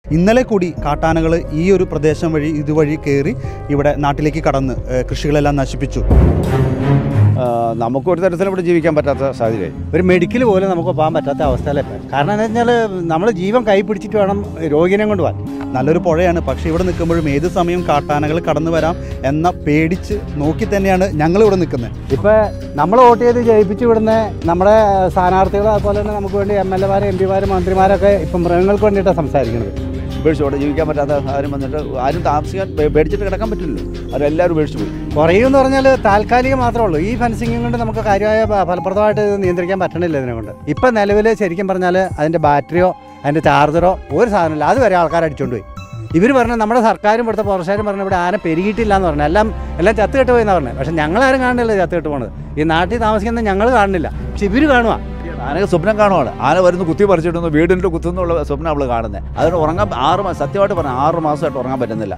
ഇന്നലെ കൂടി കാട്ടാനകൾ ഈ ഒരു പ്രദേശം വഴി ഇതുവഴി കയറി ഇവിടെ നാട്ടിലേക്ക് കടന്ന് ഏഹ്, കൃഷികളെല്ലാം നശിപ്പിച്ചു ആ, നമുക്ക് ഒരു തരത്തിലും ഇവിടെ ജീവിക്കാൻ പറ്റാത്ത സാഹചര്യമായി ഒരു മെഡിക്കൽ പോലും നമുക്ക് പോകാൻ പറ്റാത്ത അവസ്ഥയിലാണ് കാരണം എന്താ വെച്ചാൽ നമ്മൾ ജീവൻ കൈ പിടിച്ചിട്ട് വേണം രോഗിനെ കൊണ്ട് പോകാൻ നല്ലൊരു പുഴയാണ് പക്ഷേ ഇവിടെ നിൽക്കുമ്പോഴും ഏത് സമയം കാട്ടാനകൾ കടന്നു വരാം എന്ന പേടിച്ച് നോക്കി തന്നെയാണ് ഞങ്ങൾ ഇവിടെ നിൽക്കുന്നത് ഇപ്പം നമ്മൾ വോട്ട് ചെയ്ത് ജയിപ്പിച്ചു വിടുന്ന നമ്മുടെ സ്ഥാനാർത്ഥികൾ അതുപോലെ തന്നെ നമുക്ക് വേണ്ടി എം എൽ എമാർ എം പിമാർ മന്ത്രിമാരൊക്കെ ഇപ്പം മൃഗങ്ങൾക്ക് വേണ്ടിയിട്ടാണ് സംസാരിക്കുന്നത് ഉപേക്ഷിച്ചോടെ ജീവിക്കാൻ പറ്റാത്ത ആരും വന്നിട്ട് ആരും താമസിക്കാൻ പേ- പേടിച്ചിട്ട് കിടക്കാൻ പറ്റില്ലല്ലോ അവരെല്ലാവരും ഉപേക്ഷിച്ച് പോയി കുറയുമെന്ന് പറഞ്ഞാൽ താൽക്കാലികം മാത്രമേ ഉള്ളൂ ഈ ഫെൻസിങ് കൊണ്ട് നമുക്ക് കാര്യമായ ഫ- ഫലപ്രദമായിട്ട് ഇത് നിയന്ത്രിക്കാൻ പറ്റണില്ല ഇതിനെ കൊണ്ട് ഇപ്പം നിലവിൽ ശരിക്കും പറഞ്ഞാൽ അതിൻ്റെ ബാറ്ററിയോ അതിൻ്റെ ചാർജറോ ഒരു സാധനമില്ല അതുവരെ ആൾക്കാർ അടിച്ചുകൊണ്ട് പോയി ഇവർ പറഞ്ഞ നമ്മുടെ സർക്കാരും ഇവിടുത്തെ ഫോറസ്റ്റുകാരും പറഞ്ഞ ഇവിടെ ആന പെരുകിയിട്ടില്ല എന്ന് പറഞ്ഞു എല്ലാം എല്ലാം ചത്ത് കെട്ട് പോയി എന്നാണ് പറഞ്ഞത് പക്ഷേ ഞങ്ങളാരും കാണുന്നില്ല ചത്ത് കെട്ട് പോണത് ഈ നാട്ടിൽ താമസിക്കുന്ന ഞങ്ങൾ കാണുന്നില്ല പക്ഷെ ഇവർ കാണുക ആനക്ക് സ്വപ്നം കാണുവാണ് ആന വരുന്നു കുത്തി പറിച്ചിടുന്നു വീടിൻ്റെ കുത്തുന്നുള്ള സ്വപ്നം അവൾ കാണുന്നത് അതുകൊണ്ട് ഉറങ്ങാൻ ആറ് മാസം സത്യമായിട്ട് പറഞ്ഞു ആറ് മാസമായിട്ട് ഉറങ്ങാൻ പറ്റുന്നില്ല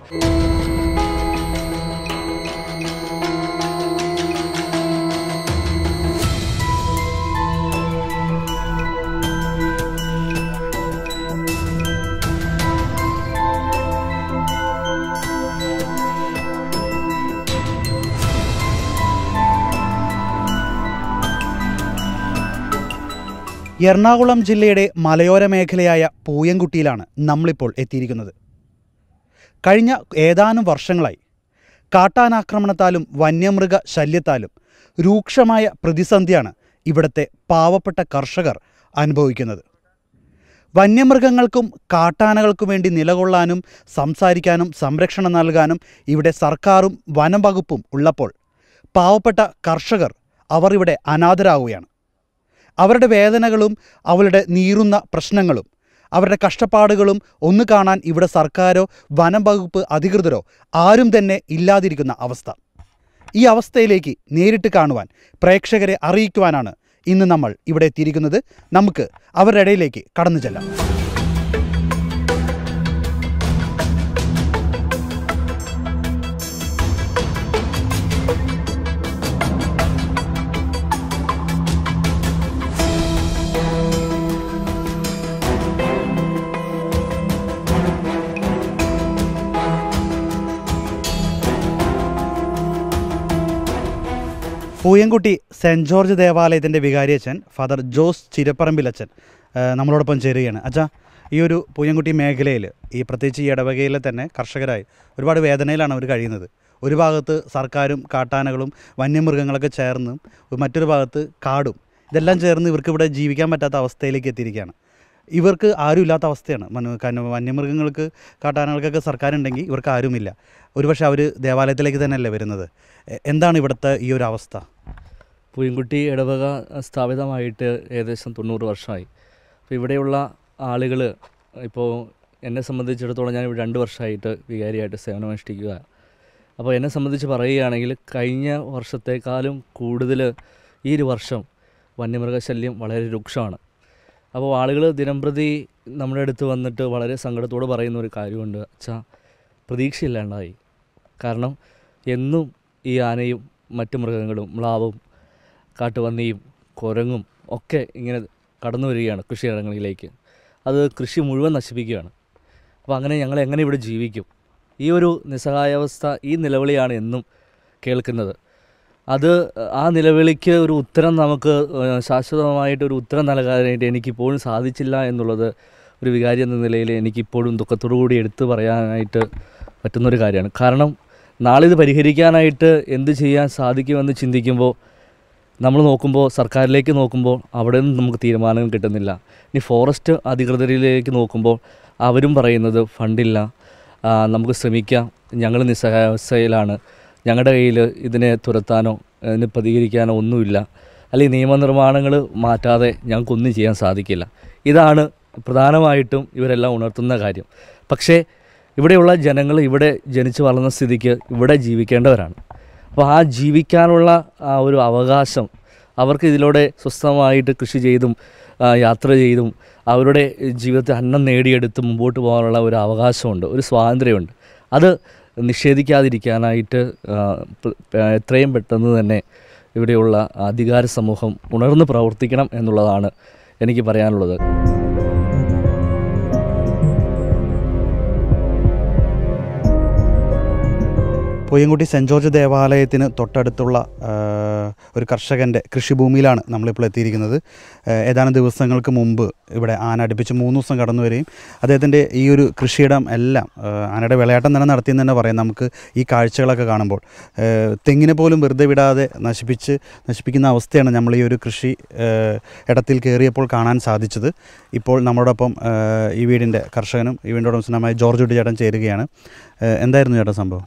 എറണാകുളം ജില്ലയുടെ മലയോര മേഖലയായ പൂയംകുട്ടിയിലാണ് നമ്മളിപ്പോൾ എത്തിയിരിക്കുന്നത് കഴിഞ്ഞ ഏതാനും വർഷങ്ങളായി കാട്ടാനാക്രമണത്താലും വന്യമൃഗ ശല്യത്താലും രൂക്ഷമായ പ്രതിസന്ധിയാണ് ഇവിടുത്തെ പാവപ്പെട്ട കർഷകർ അനുഭവിക്കുന്നത് വന്യമൃഗങ്ങൾക്കും കാട്ടാനകൾക്കും വേണ്ടി നിലകൊള്ളാനും സംസാരിക്കാനും സംരക്ഷണം നൽകാനും ഇവിടെ സർക്കാരും വനം വകുപ്പും ഉള്ളപ്പോൾ പാവപ്പെട്ട കർഷകർ അവർ ഇവിടെ അനാഥരാകുകയാണ് അവരുടെ വേദനകളും അവരുടെ നീറുന്ന പ്രശ്നങ്ങളും അവരുടെ കഷ്ടപ്പാടുകളും ഒന്ന് കാണാൻ ഇവിടെ സർക്കാരോ വനം വകുപ്പ് അധികൃതരോ ആരും തന്നെ ഇല്ലാതിരിക്കുന്ന അവസ്ഥ ഈ അവസ്ഥയിലേക്ക് നേരിട്ട് കാണുവാൻ പ്രേക്ഷകരെ അറിയിക്കുവാനാണ് ഇന്ന് നമ്മൾ ഇവിടെ എത്തിയിരിക്കുന്നത് നമുക്ക് അവരുടെ ഇടയിലേക്ക് കടന്നു ചെല്ലാം പൂയംകുട്ടി സെൻറ് ജോർജ് ദേവാലയത്തിൻ്റെ വികാരിയച്ഛൻ ഫാദർ ജോസ് ചിരപ്പറമ്പിലച്ഛൻ ആ, നമ്മളോടൊപ്പം ചേരുകയാണ് അച്ഛാ ഈ ഒരു പൂയംകുട്ടി മേഖലയിൽ ഈ പ്രത്യേകിച്ച് ഈ ഇടവകയിലെ തന്നെ കർഷകരായി ഒരുപാട് വേദനയിലാണ് അവർ കഴിയുന്നത് ഒരു ഭാഗത്ത് സർക്കാരും കാട്ടാനകളും വന്യമൃഗങ്ങളൊക്കെ ചേർന്ന് മറ്റൊരു ഭാഗത്ത് കാടും ഇതെല്ലാം ചേർന്ന് ഇവർക്ക് ഇവിടെ ജീവിക്കാൻ പറ്റാത്ത അവസ്ഥയിലേക്ക് എത്തിയിരിക്കുകയാണ് ഇവർക്ക് ആരും ഇല്ലാത്ത അവസ്ഥയാണ് മന- കാരണം വന്യമൃഗങ്ങൾക്ക് കാട്ടാനകൾക്കൊക്കെ സർക്കാരുണ്ടെങ്കിൽ ഇവർക്ക് ആരുമില്ല ഒരുപക്ഷെ അവർ ദേവാലയത്തിലേക്ക് തന്നെയല്ലേ വരുന്നത് എ- എന്താണ് ഇവിടുത്തെ ഈ ഒരു അവസ്ഥ പൂയംകുട്ടി ഇടവക സ്ഥാപിതമായിട്ട് ഏകദേശം തൊണ്ണൂറ് വർഷമായി അപ്പോൾ ഇവിടെയുള്ള ആളുകൾ ഇപ്പോൾ എന്നെ സംബന്ധിച്ചിടത്തോളം ഞാൻ ഇവിടെ രണ്ട് വർഷമായിട്ട് വികാരിയായിട്ട് സേവനമനുഷ്ഠിക്കുക അപ്പോൾ എന്നെ സംബന്ധിച്ച് പറയുകയാണെങ്കിൽ കഴിഞ്ഞ വർഷത്തേക്കാളും കൂടുതൽ ഈ ഒരു വർഷം വന്യമൃഗശല്യം വളരെ രൂക്ഷമാണ് അപ്പോൾ ആളുകൾ ദിനംപ്രതി നമ്മുടെ അടുത്ത് വന്നിട്ട് വളരെ സങ്കടത്തോടെ പറയുന്ന ഒരു കാര്യമുണ്ട് അച്ഛാ പ്രതീക്ഷയില്ലാണ്ടായി കാരണം എന്നും ഈ ആനയും മറ്റു മൃഗങ്ങളും മ്ലാവും കാട്ടുപന്നിയും കുരങ്ങും ഒക്കെ ഇങ്ങനെ കടന്നു വരികയാണ് കൃഷിയിടങ്ങളിലേക്ക് അത് കൃഷി മുഴുവൻ നശിപ്പിക്കുകയാണ് അപ്പോൾ അങ്ങനെ ഞങ്ങൾ എങ്ങനെ ഇവിടെ ജീവിക്കും ഈ ഒരു നിസ്സഹായാവസ്ഥ ഈ നിലവിളിയാണ് എന്നും കേൾക്കുന്നത് അത് ആ നിലവിളിക്ക് ഒരു ഉത്തരം നമുക്ക് ഏഹ്, ശാശ്വതമായിട്ട് ഒരു ഉത്തരം നൽകാനായിട്ട് എനിക്കിപ്പോഴും സാധിച്ചില്ല എന്നുള്ളത് ഒരു വികാരി എന്ന നിലയിൽ എനിക്കിപ്പോഴും ദുഃഖത്തോടു കൂടി എടുത്തു പറയാനായിട്ട് പറ്റുന്നൊരു കാര്യമാണ് കാരണം നാളെ ഇത് പരിഹരിക്കാനായിട്ട് എന്ത് ചെയ്യാൻ സാധിക്കുമെന്ന് ചിന്തിക്കുമ്പോൾ നമ്മൾ നോക്കുമ്പോൾ സർക്കാരിലേക്ക് നോക്കുമ്പോൾ അവിടെ നിന്നും നമുക്ക് തീരുമാനം കിട്ടുന്നില്ല ഇനി ഫോറസ്റ്റ് അധികൃതരിലേക്ക് നോക്കുമ്പോൾ അവരും പറയുന്നത് ഫണ്ടില്ല ആ, നമുക്ക് ശ്രമിക്കാം ഞങ്ങൾ നിസ്സഹായാവസ്ഥയിലാണ് ഞങ്ങളുടെ കയ്യിൽ ഇതിനെ തുരത്താനോ ഇതിന് പ്രതികരിക്കാനോ ഒന്നുമില്ല അല്ലെങ്കിൽ നിയമനിർമ്മാണങ്ങൾ മാറ്റാതെ ഞങ്ങൾക്കൊന്നും ചെയ്യാൻ സാധിക്കില്ല ഇതാണ് പ്രധാനമായിട്ടും ഇവരെല്ലാം ഉണർത്തുന്ന കാര്യം പക്ഷേ ഇവിടെയുള്ള ജനങ്ങൾ ഇവിടെ ജനിച്ചു വളർന്ന സ്ഥിതിക്ക് ഇവിടെ ജീവിക്കേണ്ടവരാണ് അപ്പോൾ ആ ജീവിക്കാനുള്ള ആ ഒരു അവകാശം അവർക്ക് ഇതിലൂടെ സ്വസ്ഥമായിട്ട് കൃഷി ചെയ്തും ആ, യാത്ര ചെയ്തും അവരുടെ ജീവിതത്തിൽ അന്നം നേടിയെടുത്ത് മുമ്പോട്ട് പോകാനുള്ള ഒരു അവകാശമുണ്ട് ഒരു സ്വാതന്ത്ര്യമുണ്ട് അത് നിഷേധിക്കാതിരിക്കാനായിട്ട് ആ, പ- പ- എത്രയും പെട്ടെന്ന് തന്നെ ഇവിടെയുള്ള അധികാര സമൂഹം ഉണർന്ന് പ്രവർത്തിക്കണം എന്നുള്ളതാണ് എനിക്ക് പറയാനുള്ളത് പൂയംകുട്ടി സെൻറ് ജോർജ് ദേവാലയത്തിന് തൊട്ടടുത്തുള്ള ആ, ഒരു കർഷകൻ്റെ കൃഷിഭൂമിയിലാണ് നമ്മളിപ്പോൾ എത്തിയിരിക്കുന്നത് ആ, ഏതാനും ദിവസങ്ങൾക്ക് മുമ്പ് ഇവിടെ ആന അടുപ്പിച്ച് മൂന്ന് ദിവസം കടന്നു വരികയും അദ്ദേഹത്തിൻ്റെ ഈ ഒരു കൃഷിയിടം എല്ലാം ആ, ആനയുടെ വിളയാട്ടം തന്നെ നടത്തിയെന്ന് തന്നെ പറയാം നമുക്ക് ഈ കാഴ്ചകളൊക്കെ കാണുമ്പോൾ ആ, തെങ്ങിനെ പോലും വെറുതെ വിടാതെ നശിപ്പിച്ച് നശിപ്പിക്കുന്ന അവസ്ഥയാണ് നമ്മൾ ഈ ഒരു കൃഷി ആ, ഇടത്തിൽ കയറിയപ്പോൾ കാണാൻ സാധിച്ചത് ഇപ്പോൾ നമ്മളോടൊപ്പം ആ, ഈ വീടിൻ്റെ കർഷകനും ഈ വീടിൻ്റെ ഉടമസ്ഥനുമായ ജോർജ് ഉട്ടി ചേട്ടൻ ചേരുകയാണ് ആ, എന്തായിരുന്നു ചേട്ടാ സംഭവം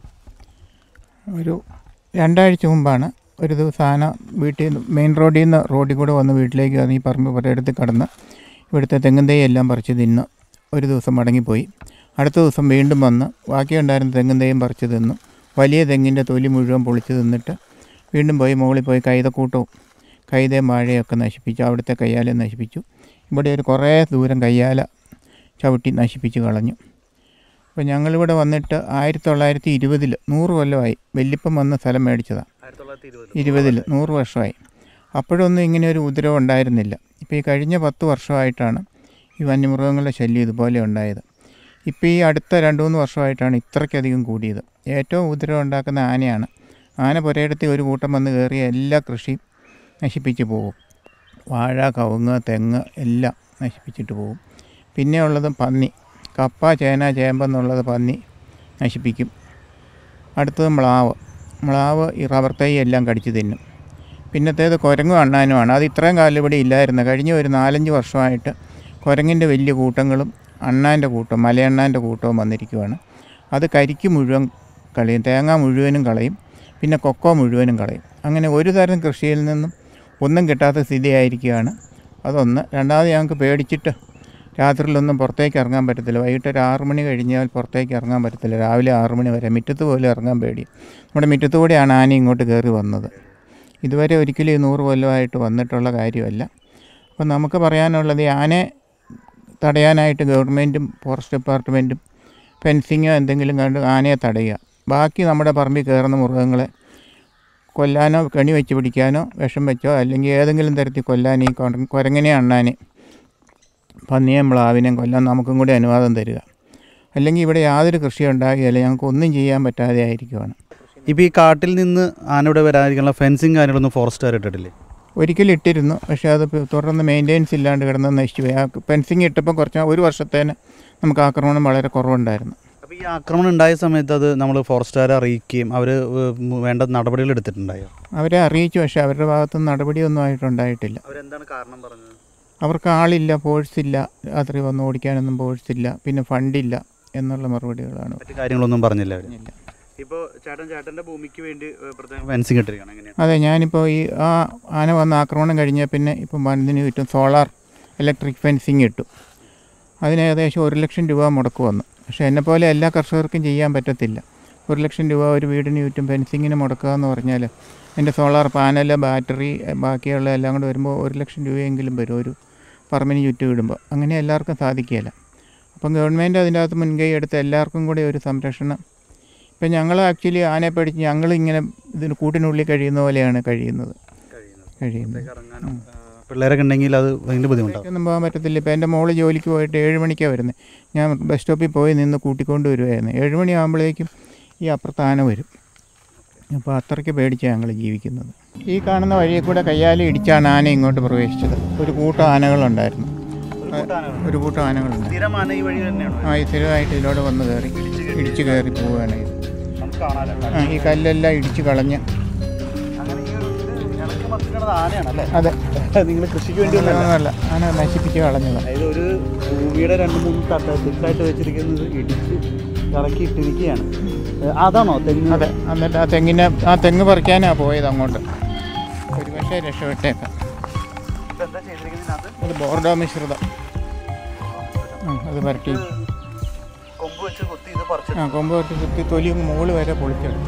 ഒരു രണ്ടാഴ്ച മുമ്പാണ് ഒരു ദിവസം ആന വീട്ടിൽ നിന്ന് മെയിൻ റോഡിൽ നിന്ന് റോഡിൽ കൂടെ വന്ന് വീട്ടിലേക്ക് വന്ന് ഈ പറമ്പ് പുരയിടത്തിൽ കടന്ന് ഇവിടുത്തെ തെങ്ങും തൈ എല്ലാം പറിച്ച് തിന്ന് ഒരു ദിവസം മടങ്ങിപ്പോയി അടുത്ത ദിവസം വീണ്ടും വന്ന് ബാക്കിയുണ്ടായിരുന്ന തെങ്ങും തൈയും പറിച്ച് തിന്നു വലിയ തെങ്ങിൻ്റെ തൊലി മുഴുവൻ പൊളിച്ച് തിന്നിട്ട് വീണ്ടും പോയി മുകളിൽ പോയി കൈതക്കൂട്ടവും കൈതയും വാഴയൊക്കെ നശിപ്പിച്ചു അവിടുത്തെ കയ്യാല നശിപ്പിച്ചു ഇവിടെ ഒരു കുറേ ദൂരം കയ്യാല ചവിട്ടി നശിപ്പിച്ച് കളഞ്ഞു അപ്പോൾ ഞങ്ങളിവിടെ വന്നിട്ട് ആയിരത്തി തൊള്ളായിരത്തി ഇരുപതിൽ നൂറ് കൊല്ലമായി വല്യപ്പം വന്ന സ്ഥലം മേടിച്ചതാണ് ഇരുപതിൽ നൂറ് വർഷമായി അപ്പോഴൊന്നും ഇങ്ങനെ ഒരു ഉപദ്രവം ഉണ്ടായിരുന്നില്ല ഇപ്പോൾ ഈ കഴിഞ്ഞ പത്ത് വർഷമായിട്ടാണ് ഈ വന്യമൃഗങ്ങളുടെ ശല്യം ഇതുപോലെ ഉണ്ടായത് ഇപ്പോൾ ഈ അടുത്ത രണ്ട് മൂന്ന് വർഷമായിട്ടാണ് ഇത്രയ്ക്കധികം കൂടിയത് ഏറ്റവും ഉപദ്രവം ഉണ്ടാക്കുന്ന ആനയാണ് ആന പുരയിടത്തിൽ ഒരു കൂട്ടം വന്ന് കയറിയ എല്ലാ കൃഷിയും നശിപ്പിച്ച് പോകും വാഴ കവുങ്ങ് തെങ്ങ് എല്ലാം നശിപ്പിച്ചിട്ട് പോകും പിന്നെ ഉള്ളത് പന്നി കപ്പ ചേന ചേമ്പെന്നുള്ളത് പന്നി നശിപ്പിക്കും അടുത്തത് മ്ലാവ് മ്ലാവ് ഈ റബ്ബർ തൈ എല്ലാം കടിച്ചു തിന്നും പിന്നത്തേത് കുരങ്ങും അണ്ണാനുമാണ് അത് ഇത്രയും കാലം ഇവിടെ ഇല്ലായിരുന്നു കഴിഞ്ഞ ഒരു നാലഞ്ച് വർഷമായിട്ട് കുരങ്ങിൻ്റെ വലിയ കൂട്ടങ്ങളും അണ്ണാൻ്റെ കൂട്ടം മലയണ്ണാൻ്റെ കൂട്ടവും വന്നിരിക്കുവാണ് അത് കരിക്ക് മുഴുവൻ കളയും തേങ്ങ മുഴുവനും കളയും പിന്നെ കൊക്കോ മുഴുവനും കളയും അങ്ങനെ ഒരു തരം കൃഷിയിൽ നിന്നും ഒന്നും കിട്ടാത്ത സ്ഥിതിയായിരിക്കുകയാണ് അതൊന്ന് രണ്ടാമത് ഞങ്ങൾക്ക് പേടിച്ചിട്ട് രാത്രിയിലൊന്നും പുറത്തേക്ക് ഇറങ്ങാൻ പറ്റത്തില്ല വൈകിട്ട് ഒരു ആറ് മണി കഴിഞ്ഞാൽ പുറത്തേക്ക് ഇറങ്ങാൻ പറ്റത്തില്ല രാവിലെ ആറ് മണി വരെ മുറ്റത്ത് പോലും ഇറങ്ങാൻ പേടി നമ്മുടെ മുറ്റത്ത് കൂടെയാണ് ആന ഇങ്ങോട്ട് കയറി വന്നത് ഇതുവരെ ഒരിക്കലും ഈ നൂറ് കൊല്ലമായിട്ട് വന്നിട്ടുള്ള കാര്യമല്ല അപ്പം നമുക്ക് പറയാനുള്ളത് ഈ ആനയെ തടയാനായിട്ട് ഗവൺമെൻറ്റും ഫോറസ്റ്റ് ഡിപ്പാർട്ട്മെൻറ്റും ഫെൻസിങ്ങോ എന്തെങ്കിലും കണ്ട് ആനയെ തടയുക ബാക്കി നമ്മുടെ പറമ്പിൽ കയറുന്ന മൃഗങ്ങളെ കൊല്ലാനോ കണി വെച്ച് പിടിക്കാനോ വിഷം വെച്ചോ അല്ലെങ്കിൽ ഏതെങ്കിലും തരത്തിൽ കൊല്ലാൻ ഈ കുര- കുരങ്ങനെ അണ്ണാനെ പന്നിയെയും മ്ലാവിനെയും കൊല്ലാൻ നമുക്കും കൂടി അനുവാദം തരിക അല്ലെങ്കിൽ ഇവിടെ യാതൊരു കൃഷി ഉണ്ടാകുകയില്ല ഞങ്ങൾക്ക് ഒന്നും ചെയ്യാൻ പറ്റാതെ ആയിരിക്കുവാണ് ഇപ്പോൾ ഈ കാട്ടിൽ നിന്ന് ആനയുടെ വരാതിരിക്കാനുള്ള ഫെൻസിങ് കാര്യങ്ങളൊന്നും ഫോറസ്റ്റുകാർ ഇട്ടിട്ടില്ലേ ഒരിക്കലും ഇട്ടിരുന്നു പക്ഷേ അത് പി- തുടർന്ന് മെയിൻ്റെനൻസ് ഇല്ലാണ്ട് കിടന്ന് നശിച്ചു പോയി ആ ഫെൻസിങ് ഇട്ടപ്പോൾ കുറച്ച് ഒരു വർഷത്തേന് നമുക്ക് ആക്രമണം വളരെ കുറവുണ്ടായിരുന്നു അപ്പോൾ ഈ ആക്രമണം ഉണ്ടായ സമയത്ത് അത് നമ്മൾ ഫോറസ്റ്റുകാരെ അറിയിക്കുകയും അവർ വേണ്ട നടപടികൾ എടുത്തിട്ടുണ്ടായോ അവരെ അറിയിച്ചു പക്ഷേ അവരുടെ ഭാഗത്തുനിന്ന് നടപടിയൊന്നും ആയിട്ടുണ്ടായിട്ടില്ല അവരെന്താണ് കാരണം പറഞ്ഞത് അവർക്ക് ആളില്ല ഫോഴ്സ് ഇല്ല രാത്രി വന്ന് ഓടിക്കാനൊന്നും ഫോഴ്സ് ഇല്ല പിന്നെ ഫണ്ടില്ല എന്നുള്ള മറുപടികളാണ് മറ്റു കാര്യങ്ങളൊന്നും പറഞ്ഞില്ല അവർ പറഞ്ഞില്ല. ഇപ്പോൾ ചേട്ടൻ ചേട്ടൻ്റെ ഭൂമിക്ക് വേണ്ടി പ്രത്യേകം ഫെൻസിങ് ഇട്ടിരിക്കണം എങ്ങനെയാണ് അതെ ഞാനിപ്പോൾ ഈ ആ ആന വന്ന് ആക്രമണം കഴിഞ്ഞാൽ പിന്നെ ഇപ്പം വനത്തിന് ചുറ്റും സോളാർ ഇലക്ട്രിക് ഫെൻസിങ് ഇട്ടു അതിന് ഏകദേശം ഒരു ലക്ഷം രൂപ മുടക്ക് വന്നു പക്ഷേ എന്നെപ്പോലെ എല്ലാ കർഷകർക്കും ചെയ്യാൻ പറ്റത്തില്ല ഒരു ലക്ഷം രൂപ ഒരു വീടിന് ചുറ്റും ഫെൻസിങ്ങിന് മുടക്കുക എന്ന് പറഞ്ഞാൽ എൻ്റെ സോളാർ പാനൽ ബാറ്ററി എ, ബാക്കിയുള്ള എല്ലാം കൂടെ വരുമ്പോൾ ഒരു ലക്ഷം രൂപയെങ്കിലും വരും ഒരു പറമ്പിന് ചുറ്റും ഇടുമ്പോൾ അങ്ങനെ എല്ലാവർക്കും സാധിക്കുകയില്ല അപ്പം ഗവൺമെൻറ് അതിൻ്റെ അകത്ത് മുൻകൈ എടുത്ത് എല്ലാവർക്കും കൂടി ഒരു സംരക്ഷണം ഇപ്പം ഞങ്ങൾ ആക്ച്വലി ആനയെ പേടിച്ച് ഞങ്ങൾ ഇങ്ങനെ ഇതിന് കൂട്ടിനുള്ളിൽ കഴിയുന്ന പോലെയാണ് കഴിയുന്നത് കഴിയുന്നത് ഇറങ്ങാനും പിള്ളേരൊക്കെ ഉണ്ടെങ്കിൽ അത് ഭയങ്കര ബുദ്ധിമുട്ടാവും ഒന്നും പോകാൻ പറ്റത്തില്ല ഇപ്പം എൻ്റെ മോള് ജോലിക്ക് പോയിട്ട് ഏഴ് മണിക്കാണ് വരുന്നത് ഞാൻ ബസ് സ്റ്റോപ്പിൽ പോയി നിന്ന് കൂട്ടിക്കൊണ്ട് വരുമായിരുന്നു ഏഴ് മണിയാകുമ്പോഴേക്കും ഈ അപ്പുറത്ത് ആന വരും അപ്പോൾ അത്രയ്ക്ക് പേടിച്ചാണ് ഞങ്ങൾ ജീവിക്കുന്നത് ഈ കാണുന്ന വഴിയിൽ കൂടെ കയ്യാലി ഇടിച്ചാണ് ആന ഇങ്ങോട്ട് പ്രവേശിച്ചത് ഒരു കൂട്ടം ആനകളുണ്ടായിരുന്നു ഒരു കൂട്ടം ആനകളുണ്ടായിരുന്നു സ്ഥിരം ആന ഈ വഴി തന്നെയാണോ ആ ഈ സ്ഥിരമായിട്ട് ഇതിലൂടെ വന്ന് കയറി ഇടിച്ച് കയറി പോവുകയാണ് ഇത് നമുക്ക് കാണാമല്ലോ ആ ഈ കല്ലെല്ലാം ഇടിച്ച് കളഞ്ഞ് അങ്ങനെ ഈ ഒരു ഇത് ഇളക്കി മറിച്ചിടുന്നത് ആനയാണല്ലേ അതെ നിങ്ങൾ കൃഷിക്ക് വേണ്ടി ഒന്നല്ല ഒന്നുമല്ല ആന നശിപ്പിച്ച് കളഞ്ഞതാണ് അതായത് ഒരു ഭൂമിയുടെ രണ്ട് മൂന്ന് തട്ട തിക്കായിട്ട് വെച്ചിരിക്കുന്നത് ഇടിച്ച് ഇറക്കി ഇട്ടിരിക്കുകയാണ് ഏഹ് അതാണോ തെങ്ങ് അതെ എന്നിട്ട് ആ തെങ്ങിനെ ആ തെങ്ങ് പറിക്കാനാണ് പോയത് അങ്ങോട്ട് ഒരു പക്ഷേ രക്ഷപ്പെട്ടേക്കാം ഇപ്പൊ എന്താ ചെയ്തിരിക്കുന്നതിനകത്ത് അത് ബോർഡോ മിശ്രിതം ഉം, അത് പരട്ടി കൊമ്പ് വെച്ച് കുത്തി ഇത് പറിച്ച് ആ കൊമ്പ് പരട്ടി കുത്തി തൊലി മുകള് വരെ പൊളിച്ചെടുത്തു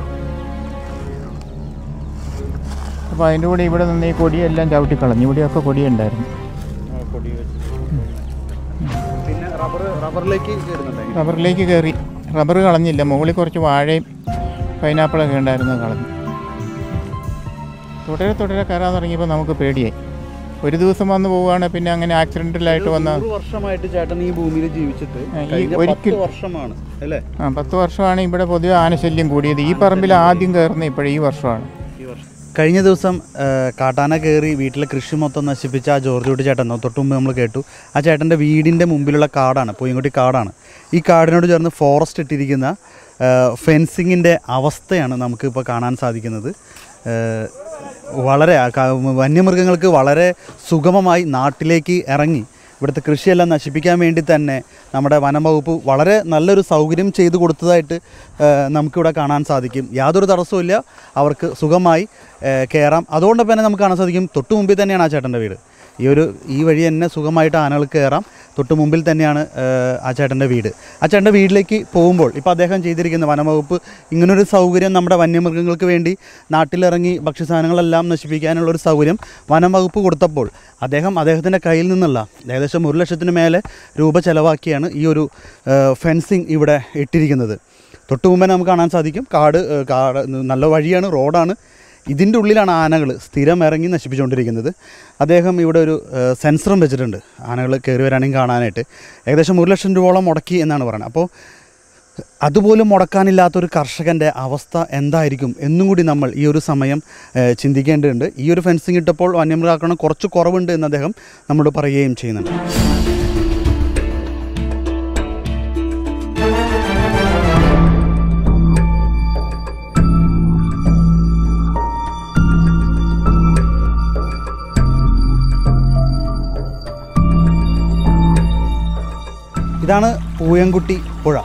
അപ്പോൾ അതിൻ്റെ കൂടെ ഇവിടെ നിന്ന് ഈ കൊടിയെല്ലാം ചവിട്ടി കളഞ്ഞു ഇവിടെയൊക്കെ കൊടിയുണ്ടായിരുന്നു കൊടി വെച്ച് പിന്നെ റബ്ബർ റബ്ബറിലേക്ക് കയറുന്നുണ്ടായി റബ്ബറിലേക്ക് കയറി റബ്ബർ കളഞ്ഞില്ല മുകളിൽ കുറച്ച് വാഴയും പൈനാപ്പിളൊക്കെ ഉണ്ടായിരുന്നു കളഞ്ഞു തുടരെ തുടരെ കയറാൻ തുടങ്ങിയപ്പോൾ നമുക്ക് പേടിയായി ഒരു ദിവസം വന്ന് പോവുകയാണെങ്കിൽ പിന്നെ അങ്ങനെ ആക്സിഡൻ്റലായിട്ട് വന്ന നൂറ് വർഷമായിട്ട് ചേട്ടൻ ഈ ഭൂമിയിൽ ജീവിച്ചിട്ട് ആ, ഈ കഴിഞ്ഞ ഒരിക്കൽ- പത്ത് വർഷമാണ് അല്ലേ ആ പത്ത് വർഷമാണ് ഇവിടെ പൊതുവെ ആനശല്യം കൂടിയത് ഈ പറമ്പിൽ ആദ്യം കയറുന്നത് ഇപ്പോഴും ഈ വർഷമാണ് കഴിഞ്ഞ ദിവസം ആ, കാട്ടാന കയറി വീട്ടിലെ കൃഷി മൊത്തം നശിപ്പിച്ച ആ ജോർജ് കുട്ടി ചേട്ടൻ തൊട്ട് മുമ്പ് നമ്മൾ കേട്ടു ആ ചേട്ടൻ്റെ വീടിൻ്റെ മുമ്പിലുള്ള കാടാണ് പൂയംകുട്ടി കാടാണ് ഈ കാടിനോട് ചേർന്ന് ഫോറസ്റ്റ് ഇട്ടിരിക്കുന്ന ഫെൻസിങ്ങിൻ്റെ അവസ്ഥയാണ് നമുക്കിപ്പോൾ കാണാൻ സാധിക്കുന്നത് ആ, വളരെ ആ ക- വന്യമൃഗങ്ങൾക്ക് വളരെ സുഗമമായി നാട്ടിലേക്ക് ഇറങ്ങി ഇവിടുത്തെ കൃഷിയെല്ലാം നശിപ്പിക്കാൻ വേണ്ടി തന്നെ നമ്മുടെ വനം വകുപ്പ് വളരെ നല്ലൊരു സൗകര്യം ചെയ്തു കൊടുത്തതായിട്ട് ആ, നമുക്കിവിടെ കാണാൻ സാധിക്കും യാതൊരു തടസ്സവും അവർക്ക് സുഖമായി ആ, കയറാം അതുകൊണ്ട് തന്നെ നമുക്ക് കാണാൻ സാധിക്കും തൊട്ട് മുമ്പിൽ തന്നെയാണ് ആ ചേട്ടൻ്റെ വീട് ഈ ഒരു ഈ വഴി തന്നെ സുഖമായിട്ട് ആനകൾക്ക് കയറാം തൊട്ട് മുമ്പിൽ തന്നെയാണ് ആ, ആ ചേട്ടൻ്റെ വീട് ആ ചേട്ടൻ്റെ വീട്ടിലേക്ക് പോകുമ്പോൾ ഇപ്പോൾ അദ്ദേഹം ചെയ്തിരിക്കുന്ന വനംവകുപ്പ് ഇങ്ങനൊരു സൗകര്യം നമ്മുടെ വന്യമൃഗങ്ങൾക്ക് വേണ്ടി നാട്ടിലിറങ്ങി ഭക്ഷ്യസാധനങ്ങളെല്ലാം നശിപ്പിക്കാനുള്ളൊരു സൗകര്യം വനം വകുപ്പ് കൊടുത്തപ്പോൾ അദ്ദേഹം അദ്ദേഹത്തിൻ്റെ കയ്യിൽ നിന്നുള്ള ഏകദേശം ഒരു ലക്ഷത്തിന് മേലെ രൂപ ചെലവാക്കിയാണ് ഈ ഒരു ഫെൻസിങ് ഇവിടെ ഇട്ടിരിക്കുന്നത് തൊട്ട് മുമ്പേ നമുക്ക് കാണാൻ സാധിക്കും കാട് ആ, കാട് നല്ല വഴിയാണ് റോഡാണ് ഇതിൻ്റെ ഉള്ളിലാണ് ആനകൾ സ്ഥിരം ഇറങ്ങി നശിപ്പിച്ചുകൊണ്ടിരിക്കുന്നത് അദ്ദേഹം ഇവിടെ ഒരു ഏഹ്, സെൻസറും വെച്ചിട്ടുണ്ട് ആനകൾ കയറി വരാണെങ്കിൽ കാണാനായിട്ട് ഏകദേശം ഒരു ലക്ഷം രൂപയോളം മുടക്കി എന്നാണ് പറയുന്നത് അപ്പോൾ അതുപോലും മുടക്കാനില്ലാത്തൊരു കർഷകൻ്റെ അവസ്ഥ എന്തായിരിക്കും എന്നും കൂടി നമ്മൾ ഈ ഒരു സമയം ഏഹ്, ചിന്തിക്കേണ്ടതുണ്ട് ഈ ഒരു ഫെൻസിങ് ഇട്ടപ്പോൾ വന്യമൃഗാക്രമണം കുറച്ച് കുറവുണ്ട് എന്ന് അദ്ദേഹം നമ്മോട് പറയുകയും ചെയ്യുന്നുണ്ട് ഇതാണ് പൂയംകുട്ടി പുഴ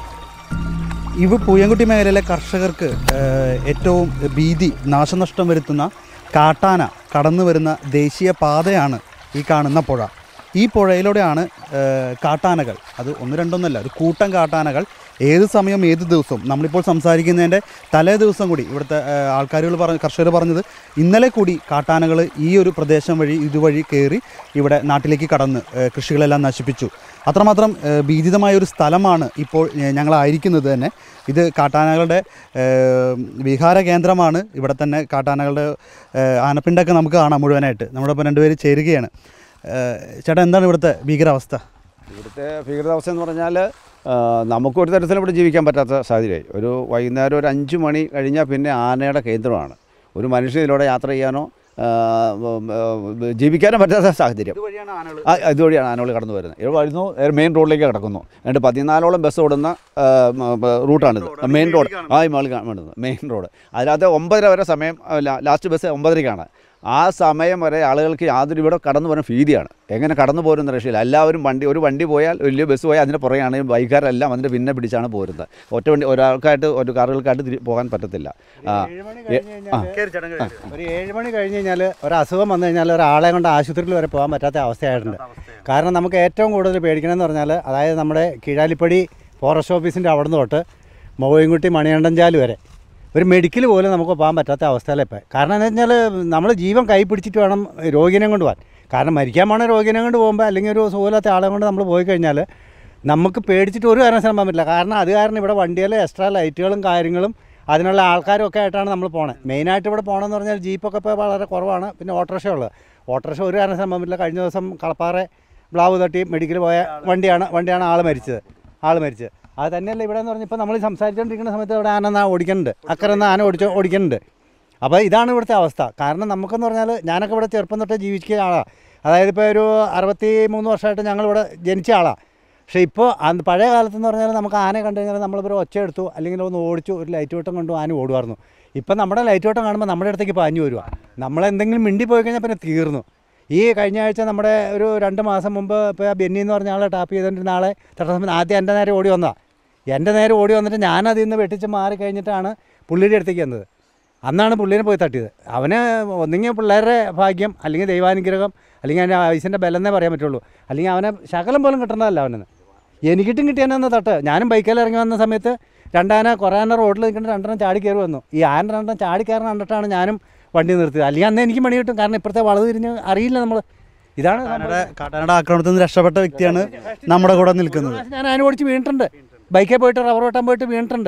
ഇവ പൂയംകുട്ടി മേഖലയിലെ കർഷകർക്ക് ഏഹ്, ഏറ്റവും ഭീതി നാശനഷ്ടം വരുത്തുന്ന കാട്ടാന കടന്നു വരുന്ന ദേശീയ പാതയാണ് ഈ കാണുന്ന പുഴ ഈ പുഴയിലൂടെയാണ് ഏഹ്, കാട്ടാനകൾ അത് ഒന്ന് രണ്ടൊന്നല്ല ഒരു കൂട്ടം കാട്ടാനകൾ ഏത് സമയം ഏത് ദിവസവും നമ്മളിപ്പോൾ സംസാരിക്കുന്നതിൻ്റെ തലേ ദിവസം കൂടി ഇവിടുത്തെ ആൾക്കാരുകൾ പറഞ്ഞ കർഷകർ പറഞ്ഞത് ഇന്നലെ കൂടി കാട്ടാനകൾ ഈ ഒരു പ്രദേശം വഴി ഇതുവഴി കയറി ഇവിടെ നാട്ടിലേക്ക് കടന്ന് ഏഹ്, കൃഷികളെല്ലാം നശിപ്പിച്ചു അത്രമാത്രം ഏഹ്, ഭീതിതമായ ഒരു സ്ഥലമാണ് ഇപ്പോൾ ഏഹ്, ഞങ്ങളായിരിക്കുന്നത് തന്നെ ഇത് കാട്ടാനകളുടെ ഏഹ്, വിഹാര കേന്ദ്രമാണ് ഇവിടെ തന്നെ കാട്ടാനകളുടെ ഏഹ്, ആനപ്പിണ്ടൊക്കെ നമുക്ക് കാണാം മുഴുവനായിട്ട് നമ്മുടെ ഒപ്പം രണ്ടുപേര് ചേരുകയാണ് ഏഹ്, ചേട്ടാ എന്താണ് ഇവിടുത്തെ ഭീകരാവസ്ഥ ഇവിടുത്തെ ഭീകരതാവസ്ഥ എന്ന് പറഞ്ഞാൽ നമുക്ക് ഒരു തരത്തിലും ഇവിടെ ജീവിക്കാൻ പറ്റാത്ത സാഹചര്യമായി ഒരു വൈകുന്നേരം ഒരു അഞ്ച് മണി കഴിഞ്ഞാൽ പിന്നെ ആനയുടെ കേന്ദ്രമാണ് ഒരു മനുഷ്യൻ ഇതിലൂടെ യാത്ര ചെയ്യാനോ ആ, ഉം, ഉം, ജീവിക്കാനോ പറ്റാത്ത സാഹചര്യം ഇതുവഴിയാണ് ആനകൾ ആ, ഇതുവഴിയാണ് ആനകൾ കടന്നു വരുന്നത് ഇവിടെ വരുന്നു നേരെ മെയിൻ റോഡിലേക്ക് കിടക്കുന്നു എന്നിട്ട് പതിനാലോളം ബസ് ഓടുന്ന ആ, മ, മ, റൂട്ടാണിത് മെയിൻ റോഡ് ആ ഈ മേളിൽ കാണുന്നത് മെയിൻ റോഡ് അതിനകത്ത് ഒമ്പതര വരെ സമയം ആ, ലാ- ലാസ്റ്റ് ബസ് ഒമ്പതരയ്ക്കാണ് ആ സമയം വരെ ആളുകൾക്ക് യാതൊരു ഇവിടെ കടന്നു പോകാൻ ഭീതിയാണ് എങ്ങനെ കടന്നു പോരുന്ന രക്ഷയില്ല എല്ലാവരും വണ്ടി ഒരു വണ്ടി പോയാൽ വലിയ ബസ് പോയാൽ അതിൻ്റെ പുറകെയാണ് ഈ ബൈക്കാരെല്ലാം അതിൻ്റെ പിന്നെ പിടിച്ചാണ് പോരുന്നത് ഒറ്റ വണ്ടി ഒരാൾക്കായിട്ട് ഒരു കാറുകൾക്കായിട്ട് തിരി- പോകാൻ പറ്റത്തില്ല ആ, ഏഴ് മണി ഏ- കഴിഞ്ഞ് ആ. കഴിഞ്ഞാല് കയറി ചേട്ടൻ കയറി. ഒരു ഏഴ് മണി കഴിഞ്ഞ് കഴിഞ്ഞാൽ ഒരു അസുഖം വന്നു കഴിഞ്ഞാൽ ഒരാളെ കൊണ്ട് ആശുപത്രിയിൽ വരെ പോകാൻ പറ്റാത്ത അവസ്ഥയായിട്ടുണ്ട് കാരണം നമുക്ക് ഏറ്റവും കൂടുതൽ പേടിക്കണമെന്ന് പറഞ്ഞാൽ അതായത് നമ്മുടെ കീഴാലിപ്പടി ഫോറസ്റ്റ് ഓഫീസിൻ്റെ അവിടുന്ന് തൊട്ട് മൊവയൻകുട്ടി മണികണ്ഠൻചാല് വരെ ഒരു മെഡിക്കൽ പോലും നമുക്ക് പോകാൻ പറ്റാത്ത അവസ്ഥയിലാണ് ഇപ്പോൾ കാരണം എന്താ വെച്ചാൽ നമ്മൾ ജീവൻ കൈ പിടിച്ചിട്ട് വേണം രോഗിനെ കൊണ്ട് പോകാൻ കാരണം മരിക്കാൻ പോണ രോഗിനെ കൊണ്ട് പോകുമ്പോൾ അല്ലെങ്കിൽ ഒരു സുഖമില്ലാത്ത ആളെ കൊണ്ട് നമ്മൾ പോയി കഴിഞ്ഞാൽ നമുക്ക് പേടിച്ചിട്ട് ഒരു കാരണവശാലും പോകാൻ പറ്റില്ല കാരണം അത് കാരണം ഇവിടെ വണ്ടിയിൽ എക്സ്ട്രാ ലൈറ്റുകളും കാര്യങ്ങളും അതിനുള്ള ആൾക്കാരും ഒക്കെ ആയിട്ടാണ് നമ്മൾ പോണത് മെയിനായിട്ട് ഇവിടെ പോകണമെന്ന് പറഞ്ഞാൽ ജീപ്പൊക്കെ ഇപ്പോൾ വളരെ കുറവാണ് പിന്നെ ഓട്ടോറിക്ഷ ഉള്ളത് ഓട്ടോറിക്ഷ ഒരു കാരണവശാലും പോകാൻ പറ്റില്ല കഴിഞ്ഞ ദിവസം കളപ്പാറ ബ്ലാവ് തട്ടി മെഡിക്കൽ പോയ വണ്ടിയാണ് വണ്ടിയാണ് ആൾ മരിച്ചത് ആൾ മരിച്ചത് അത് തന്നെയല്ല ഇവിടെ എന്ന് പറഞ്ഞാൽ ഇപ്പോൾ നമ്മൾ സംസാരിച്ചുകൊണ്ടിരിക്കുന്ന സമയത്ത് ഇവിടെ ആന എന്നാ ഓടിക്കുന്നുണ്ട് അക്കരെ നിന്ന് ആന ഓടിച്ച് ഓടിക്കുന്നുണ്ട് അപ്പോൾ ഇതാണ് ഇവിടുത്തെ അവസ്ഥ കാരണം നമുക്കെന്ന് പറഞ്ഞാൽ ഞാനൊക്കെ ഇവിടെ ചെറുപ്പം തൊട്ടേ ജീവിക്കുന്ന ആളാണ് അതായത് ഇപ്പോൾ ഒരു അറുപത്തി മൂന്ന് വർഷമായിട്ട് ഞങ്ങളിവിടെ ജനിച്ച ആളാണ് പക്ഷേ ഇപ്പോൾ അന്ന് പഴയ കാലത്തെന്ന് പറഞ്ഞാൽ നമുക്ക് ആനയെ കണ്ടു കഴിഞ്ഞാൽ നമ്മളിപ്പോൾ ഒച്ച എടുത്തു അല്ലെങ്കിൽ ഒന്ന് ഓടിച്ചു ഒരു ലൈറ്റ് വെട്ടം കൊണ്ടു ആന ഓടുമായിരുന്നു ഇപ്പം നമ്മുടെ ലൈറ്റ് വെട്ടം കാണുമ്പോൾ നമ്മുടെ അടുത്തേക്ക് പാഞ്ഞു വരുക നമ്മളെന്തെങ്കിലും മിണ്ടി പോയി കഴിഞ്ഞാൽ പിന്നെ തീർന്നു ഈ കഴിഞ്ഞ ആഴ്ച നമ്മുടെ ഒരു രണ്ട് മാസം മുമ്പ് ഇപ്പോൾ ആ ബെന്നി എന്ന് പറഞ്ഞ ആളെ ടാപ്പ് ചെയ്തുകൊണ്ടിരുന്ന ആളെ തടസ്സം ആദ്യം എൻ്റെ നേരെ ഓടി വന്നതാണ് എൻ്റെ നേരെ ഓടി വന്നിട്ട് ഞാൻ അതിൽ നിന്ന് വെട്ടിച്ച് മാറി കഴിഞ്ഞിട്ടാണ് പുള്ളിയുടെ അടുത്തേക്ക് വന്നത് അന്നാണ് പുള്ളീനെ പോയി തട്ടിയത് അവന് ഒന്നെങ്കിൽ പിള്ളേരുടെ ഭാഗ്യം അല്ലെങ്കിൽ ദൈവാനുഗ്രഹം അല്ലെങ്കിൽ അവൻ്റെ ആയുസിൻ്റെ ബലം എന്നേ പറയാൻ പറ്റുള്ളൂ അല്ലെങ്കിൽ അവനെ ശകലം പോലും കിട്ടണതല്ല അവനെന്ന് എനിക്കിട്ടും കിട്ടിയാനെന്ന് തട്ട് ഞാനും ബൈക്കിൽ ഇറങ്ങി വന്ന സമയത്ത് രണ്ടാന കുറേ ആന റോഡിൽ നിൽക്കുന്ന രണ്ടെണ്ണം ചാടി കയറി വന്നു ഈ ആന രണ്ടെണ്ണം ചാടി കയറി കണ്ടിട്ടാണ് ഞാനും വണ്ടി നിർത്തിയത് അല്ലെങ്കിൽ അന്ന് എനിക്ക് മണി കിട്ടും കാരണം ഇപ്പോഴത്തെ വളവ് തിരിഞ്ഞ് അറിയില്ല നമ്മൾ ഇതാണ് കാട്ടാനയുടെ കാട്ടാനയുടെ ആക്രമണത്തിൽ നിന്ന് രക്ഷപ്പെട്ട വ്യക്തിയാണ് നമ്മുടെ കൂടെ നിൽക്കുന്നത് ഒരു പ്രാവശ്യം ഞാൻ ആന ഓടിച്ച് വീണിട്ടുണ്ട് ബൈക്കിൽ പോയിട്ട് റബ്ബർ വെട്ടാൻ പോയിട്ട് വീണിട്ടുണ്ട്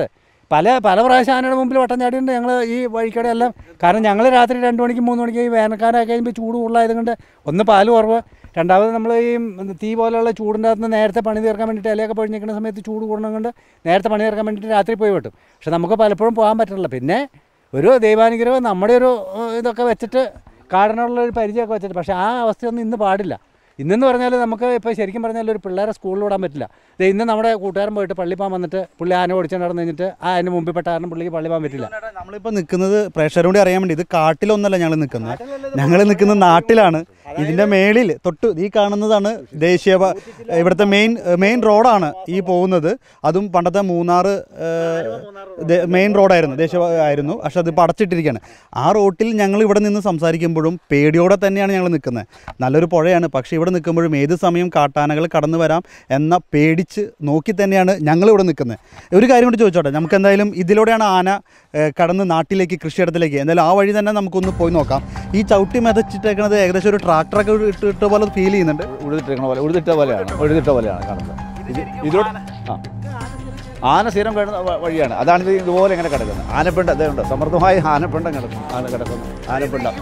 പല പല പ്രാവശ്യം ആനയുടെ മുമ്പിൽ വട്ടം ചാടിയുണ്ട് ഞങ്ങൾ ഈ വഴിക്കടെ എല്ലാം കാരണം ഞങ്ങൾ രാത്രി രണ്ട് മണിക്ക് മൂന്ന് മണിക്ക് ഈ വേനൽക്കാലമൊക്കെ കഴിയുമ്പോൾ ചൂട് കൂടുതലായത് കൊണ്ട് ഒന്ന് പാല് കുറവ് രണ്ടാമത് നമ്മൾ ഈ തീ പോലെയുള്ള ചൂടിൻ്റെ അകത്ത് നിന്ന് നേരത്തെ പണി തീർക്കാൻ വേണ്ടിയിട്ട് ഇലയൊക്കെ പൊഴിഞ്ഞ് നിൽക്കുന്ന സമയത്ത് ചൂട് കൂടണം കൊണ്ട് നേരത്തെ പണി തീർക്കാൻ വേണ്ടിയിട്ട് രാത്രി പോയി വെട്ടും പക്ഷെ നമുക്ക് പലപ്പോഴും പോകാൻ പറ്റില്ല പിന്നെ ഒരു ദൈവാനുഗ്രഹം നമ്മുടെ ഒരു ഏഹ്, ഇതൊക്കെ വെച്ചിട്ട് കാടിനുള്ള ഒരു പരിചയമൊക്കെ വെച്ചിട്ട് പക്ഷേ ആ അവസ്ഥയൊന്നും ഇന്ന് പാടില്ല ഇന്നെന്ന് പറഞ്ഞാൽ നമുക്ക് ഇപ്പോൾ ശരിക്കും പറഞ്ഞാൽ ഒരു പിള്ളേരെ സ്കൂളിൽ വിടാൻ പറ്റില്ല ദേ ഇന്ന് നമ്മുടെ കൂട്ടുകാരൻ പോയിട്ട് പള്ളി പോകാൻ വന്നിട്ട് പുള്ളി ആന ഓടിച്ചു നടന്നു കഴിഞ്ഞിട്ട് ആ അതിന് മുമ്പിൽ പെട്ട കാരണം പുള്ളിക്ക് പള്ളി പോകാൻ പറ്റില്ല നമ്മളിപ്പോൾ നിൽക്കുന്നത് പ്രേക്ഷകരോട് അറിയാൻ വേണ്ടി ഇത് കാട്ടിലൊന്നല്ല ഞങ്ങൾ നിൽക്കുന്നത് ഞങ്ങൾ നിൽക്കുന്നത് നാട്ടിലാണ് ഇതിൻ്റെ മേളിൽ തൊട്ട് ഈ കാണുന്നതാണ് ദേശീയ പ- ഇവിടുത്തെ മെയിൻ മെയിൻ റോഡാണ് ഈ പോകുന്നത് അതും പണ്ടത്തെ മൂന്നാർ മെയിൻ റോഡായിരുന്നു ദേശീയ ആയിരുന്നു പക്ഷെ അതിപ്പോൾ അടച്ചിട്ടിരിക്കുകയാണ് ആ റോട്ടിൽ ഞങ്ങൾ ഇവിടെ നിന്ന് സംസാരിക്കുമ്പോഴും പേടിയോടെ തന്നെയാണ് ഞങ്ങൾ നിൽക്കുന്നത് നല്ലൊരു പുഴയാണ് പക്ഷേ ഇവിടെ നിൽക്കുമ്പോഴും ഏത് സമയം കാട്ടാനകൾ കടന്നു വരാം എന്ന പേടിച്ച് നോക്കി തന്നെയാണ് ഞങ്ങൾ ഇവിടെ നിൽക്കുന്നത് ഒരു കാര്യം കൂടി ചോദിച്ചോട്ടെ നമുക്ക് എന്തായാലും ഇതിലൂടെയാണ് ആന ഏഹ്, കടന്ന് നാട്ടിലേക്ക് കൃഷിയിടത്തിലേക്ക് എന്തായാലും ആ വഴി തന്നെ നമുക്കൊന്ന് പോയി നോക്കാം ഈ ചവിട്ടി മെതച്ചിട്ടേക്കുന്നത് ഏകദേശം ഒരു ട്രാക്ടറൊക്കെ ഇട്ട് ഇട്ട പോലെ ഫീൽ ചെയ്യുന്നുണ്ട് ഉഴുതിട്ടിരിക്കണ പോലെ ഉഴുതിട്ട പോലെയാണ് ഉഴുതിട്ട പോലെയാണ് കാണുന്നത് ഇത് ഇതിലൂടെ ആ ആന സ്ഥിരം കിടന്ന വ- വഴിയാണ് അതാണ് ഇത് ഇതുപോലെ ഇങ്ങനെ കിടക്കുന്നത് ആനപ്പിണ്ട അതുകൊണ്ട് സമൃദ്ധമായ ആനപ്പിണ്ടം കിടക്കുന്നു ആന കിടക്കുന്നു ആനപ്പിണ്ടം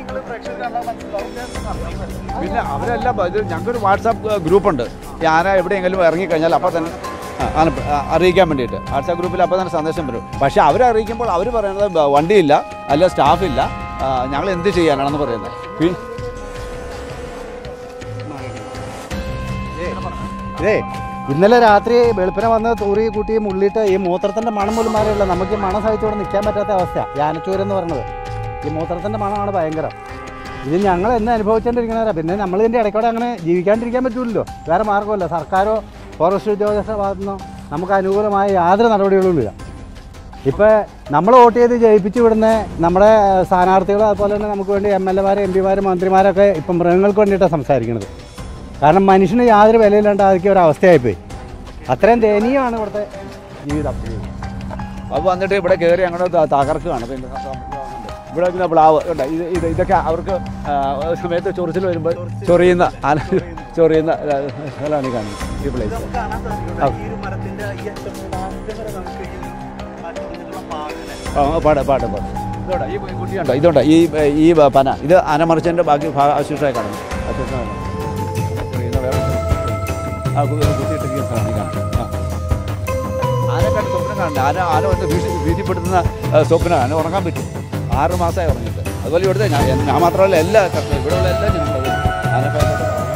പിന്നെ അവരെല്ലാം ഇത് ഞങ്ങൾക്കൊരു വാട്സാപ്പ് ഗ്രൂപ്പുണ്ട് ഈ ആന എവിടെയെങ്കിലും ഇറങ്ങിക്കഴിഞ്ഞാൽ അപ്പോൾ തന്നെ ആ, ആന ആ, അറിയിക്കാൻ വേണ്ടിയിട്ട് വാട്സാപ്പ് ഗ്രൂപ്പിൽ അപ്പോൾ തന്നെ സന്ദേശം വരും പക്ഷേ അവരെ അറിയിക്കുമ്പോൾ അവർ പറയുന്നത് ബ- വണ്ടിയില്ല അല്ല സ്റ്റാഫില്ല ആ, ഞങ്ങൾ എന്ത് ചെയ്യാനാണെന്ന് പറയുന്നത് പി- ഇതേ ഇന്നലെ രാത്രി വെളുപ്പിനെ വന്ന് തൂറി കൂട്ടി മുള്ളിയിട്ട് ഈ മൂത്രത്തിൻ്റെ മണം പോലും മാറിയില്ല നമുക്ക് ഈ മണം സഹിച്ചുകൊണ്ട് നിൽക്കാൻ പറ്റാത്ത അവസ്ഥ യാനച്ചൂരെന്ന് പറഞ്ഞത് ഈ മൂത്രത്തിൻ്റെ മണമാണ് ഭയങ്കരം ഇത് ഞങ്ങൾ എന്ന് അനുഭവിച്ചുകൊണ്ടിരിക്കുന്നവരാ പിന്നെ നമ്മൾ ഇതിൻ്റെ ഇടയ്ക്കൂടെ അങ്ങനെ ജീവിക്കാണ്ടിരിക്കാൻ പറ്റില്ലല്ലോ വേറെ മാർഗ്ഗമല്ല സർക്കാരോ ഫോറസ്റ്റ് ഉദ്യോഗസ്ഥരുടെ ഭാഗത്തുനിന്നോ നമുക്ക് അനുകൂലമായ യാതൊരു നടപടികളും ഇല്ല ഇപ്പോൾ നമ്മൾ വോട്ട് ചെയ്ത് ജയിപ്പിച്ച് വിടുന്ന നമ്മുടെ സ്ഥാനാർത്ഥികൾ അതുപോലെ തന്നെ നമുക്ക് വേണ്ടി എം എൽ എമാരും എം പിമാരും മന്ത്രിമാരൊക്കെ ഇപ്പം മൃഗങ്ങൾക്ക് വേണ്ടിയിട്ടാണ് സംസാരിക്കുന്നത് കാരണം മനുഷ്യന് യാതൊരു വിലയില്ലാണ്ടാക്കിയ ഒരു അവസ്ഥയായിപ്പോയി അത്രയും ദയനീയമാണ് ഇവിടുത്തെ ജീവിതം അപ്പോൾ വന്നിട്ട് ഇവിടെ കയറി അങ്ങോട്ട് ത- തകർക്കുകയാണ് പിന്നെ ഇവിടെ പിന്നെ പ്ലാവ് ഉണ്ട് ഇത് ഇത് ഇതൊക്കെ അവർക്ക് ആ, ഒരു സമയത്ത് ചൊറിച്ചിൽ വരുമ്പോൾ ചൊറിയുന്ന ആന ചൊറിയുന്ന ആ, സ്ഥലമാണ് ഈ കാണുന്നത് ഈ പ്ലേസ് ആ പാട് പാട് പാട് ഇതുണ്ട് ഈ കുട്ടിയുണ്ടോ ഇതുണ്ട് ഈ ഈ പന ഇത് ആനമറിച്ചതിൻ്റെ ബാക്കി ഭാഗം അവശിഷ്ടമായി കാണുന്നു അവശിഷ്ടമായി കാണുന്നു. ചൊറിയുന്ന വേറെ ആ കു- കുത്തിയിട്ടിരിക്കുന്ന സ്ഥലമാണ് ഈ കാണുന്നത് ആ ആനക്കാട്ട് സ്വപ്നം കാണണ്ട ആന ആന വന്ന് ഭീഷണി ഭീതിപ്പെടുത്തുന്ന ആ, സ്വപ്നം ആന ഉറങ്ങാൻ പറ്റും ആറ് മാസമായി ഉറങ്ങിയിട്ട് അതുപോലെ ഇവിടുത്തെ ഞാൻ ഞാൻ മാത്രമല്ല എല്ലാ കർഷകരും ഇവിടെയുള്ള എല്ലാ ജനങ്ങളും ആനക്കാട്ട്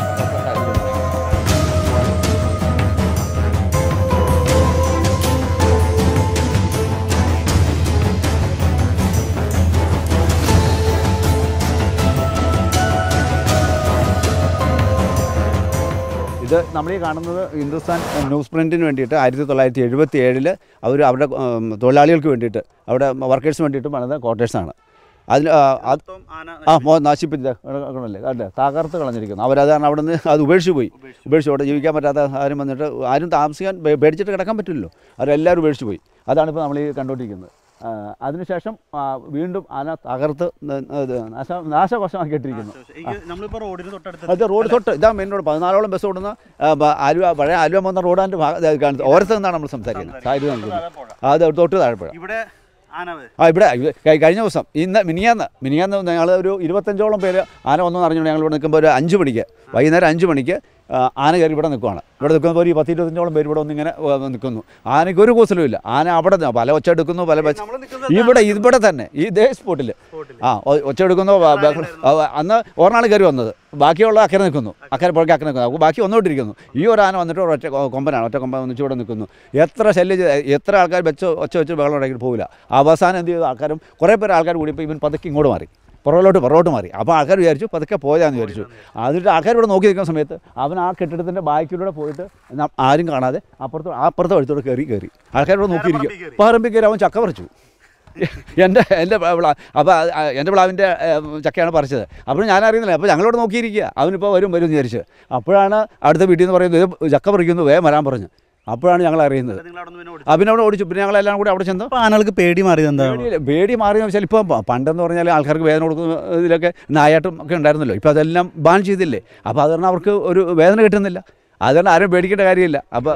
ഇത് നമ്മൾ ഈ കാണുന്നത് ഹിന്ദുസ്ഥാൻ ന്യൂസ് പ്രിൻറ്റിന് വേണ്ടിയിട്ട് ആയിരത്തി തൊള്ളായിരത്തി എഴുപത്തി ഏഴിൽ അവർ അവരുടെ ഉം, തൊഴിലാളികൾക്ക് വേണ്ടിയിട്ട് അവിടെ വർക്കേഴ്സിന് വേണ്ടിയിട്ട് പണിത ക്വാർട്ടേഴ്സാണ് അതിൽ ആ, അത് ആ മോ നശിപ്പിച്ചത് കളഞ്ഞില്ലേ അല്ലേ തകർത്ത് കളഞ്ഞിരിക്കുന്നു അവരത് കാരണം അവിടെ നിന്ന് അത് ഉപേക്ഷിച്ച് പോയി ഉപേക്ഷിച്ചു അവിടെ ജീവിക്കാൻ പറ്റാത്ത ആരും വന്നിട്ട് ആരും താമസിക്കാൻ പേ- പേടിച്ചിട്ട് കിടക്കാൻ പറ്റില്ലല്ലോ അവരെല്ലാവരും ഉപേക്ഷിച്ച് പോയി അതാണ് ഇപ്പോൾ നമ്മൾ ഈ കണ്ടുകൊണ്ടിരിക്കുന്നത് ആ, അതിനുശേഷം ആ, വീണ്ടും ആന തകർത്ത് ന- ഇത് നാശ നാശകോശമാക്കിയിട്ടിരിക്കുന്നു നമ്മളിപ്പോൾ റോഡിന് തൊട്ടടുത്ത് അത് റോഡ് തൊട്ട് ഇതാ മെയിൻ റോഡ് പതിനാലോളം ബസ് ഓടുന്ന ആ, ബ- ആലുവ പഴയ ആലുവ പോകുന്ന റോഡാൻ്റെ ഭാഗം കാണുന്നത് ഓരത്ത് നിന്നാണ് നമ്മൾ സംസാരിക്കുന്നത് സാരി നൽകുന്നത് അത് തൊട്ട് താഴെപ്പുഴ ഇവിടെ ആന ആ ഇവിടെ ഇത് കഴി- കഴിഞ്ഞ ദിവസം ഇന്ന് മിനിയാന്ന് മിനിയാന്ന് ഞങ്ങൾ ഒരു ഇരുപത്തഞ്ചോളം പേര് ആന വന്നു അറിഞ്ഞു ഞങ്ങൾ ഇവിടെ നിൽക്കുമ്പോൾ ഒരു അഞ്ച് മണിക്ക് വൈകുന്നേരം അഞ്ച് മണിക്ക് ആ, ആന കയറി ഇവിടെ നിൽക്കുവാണ് ഇവിടെ നിൽക്കുമ്പോൾ ഒരു പത്ത് ഇരുപത്തഞ്ചോളം പേര് ഇവിടെ ഒന്നിങ്ങനെ ആ, നിൽക്കുന്നു ആനയ്ക്ക് ഒരു കൂസലും ഇല്ല ആന അവിടെ നിന്ന് പല ഒച്ച എടുക്കുന്നു പല പച്ച- ഇവിടെ ഇവിടെ തന്നെ ഈ ഇതേ സ്പോട്ടിൽ ആ ഒ- ഒച്ച എടുക്കുന്നു ബ- ബഹളം- ആ, അന്ന് ഒരെണ്ണാൾ കയറി വന്നത് ബാക്കിയുള്ള അക്കരെ നിൽക്കുന്നു അക്കരെ പുഴയ്ക്ക് അക്കരെ നിൽക്കുന്നു അപ്പോൾ ബാക്കി ഒന്നുകൊണ്ടിരിക്കുന്നു ഈ ഒരു ആന വന്നിട്ട് ഒറ്റ കൊ- കൊമ്പനാണ് ഒറ്റ കൊമ്പൻ ഒന്നിച്ച് ഇവിടെ നിൽക്കുന്നു എത്ര ശല്യം ചെയ്ത് എത്ര ആൾക്കാർ വെച്ച് ഒച്ച വെച്ച് ബഹളം ഉണ്ടെങ്കിൽ പോകില്ല അവസാനം എന്ത് ചെയ്തു ആൾക്കാരും കുറേ പേര് ആൾക്കാർ കൂടിയപ്പോൾ ഇവൻ പതുക്കെ ഇങ്ങോട്ട് മാറി പുറകിലോട്ട് പുറകോട്ട് മാറി അപ്പോൾ ആൾക്കാർ വിചാരിച്ചു പതുക്കെ പോയാന്ന് വിചാരിച്ചു അതിട്ട് ആൾക്കാർ ഇവിടെ നോക്കി നിൽക്കുന്ന സമയത്ത് അവൻ ആ കെട്ടിടത്തിൻ്റെ ബാക്കിലൂടെ പോയിട്ട് ന- ആരും കാണാതെ അപ്പുറത്ത് അപ്പുറത്തെ വഴുത്തോടെ കയറി കയറി ആൾക്കാർ ഇവിടെ നോക്കിയിരിക്കും പറമ്പിൽ കയറി അവൻ ചക്ക പറിച്ചു എൻ്റെ എൻ്റെ പ്ലാ അപ്പോൾ എൻ്റെ പ്ലാവിൻ്റെ ചക്കയാണ് പറിച്ചത് അപ്പോൾ ഞാൻ അറിയുന്നില്ല അപ്പോൾ ഞങ്ങളോട് നോക്കിയിരിക്കുക അവനിപ്പോൾ വരും വരും എന്ന് വിചാരിച്ച് അപ്പോഴാണ് അടുത്ത വീട്ടിൽ നിന്ന് പറയുന്നത് "ഇത് ചക്ക പറിക്കുന്നു വേഗം വരാൻ പറഞ്ഞു അപ്പോഴാണ് ഞങ്ങൾ അറിയുന്നത് ആ, പിന്നെ അവിടെ ഓടിച്ചു പിന്നെ ഞങ്ങളെല്ലാം കൂടി അവിടെ ചെന്നു അപ്പോൾ ആനകൾക്ക് പേടി മാറിയത് എന്താണ് പേടിയില്ല. പേടി മാറിയെന്ന് വെച്ചാൽ ഇപ്പോൾ പണ്ടെന്ന് പറഞ്ഞാൽ ആൾക്കാർക്ക് വേദന കൊടുക്കുന്ന ഇതിലൊക്കെ നായാട്ടും ഒക്കെ ഉണ്ടായിരുന്നല്ലോ ഇപ്പോൾ അതെല്ലാം ബാൻ ചെയ്തില്ലേ അപ്പോൾ അത് കാരണം അവർക്ക് ഒരു വേദന കിട്ടുന്നില്ല അത് കാരണം ആരും പേടിക്കേണ്ട കാര്യമില്ല അപ്പോൾ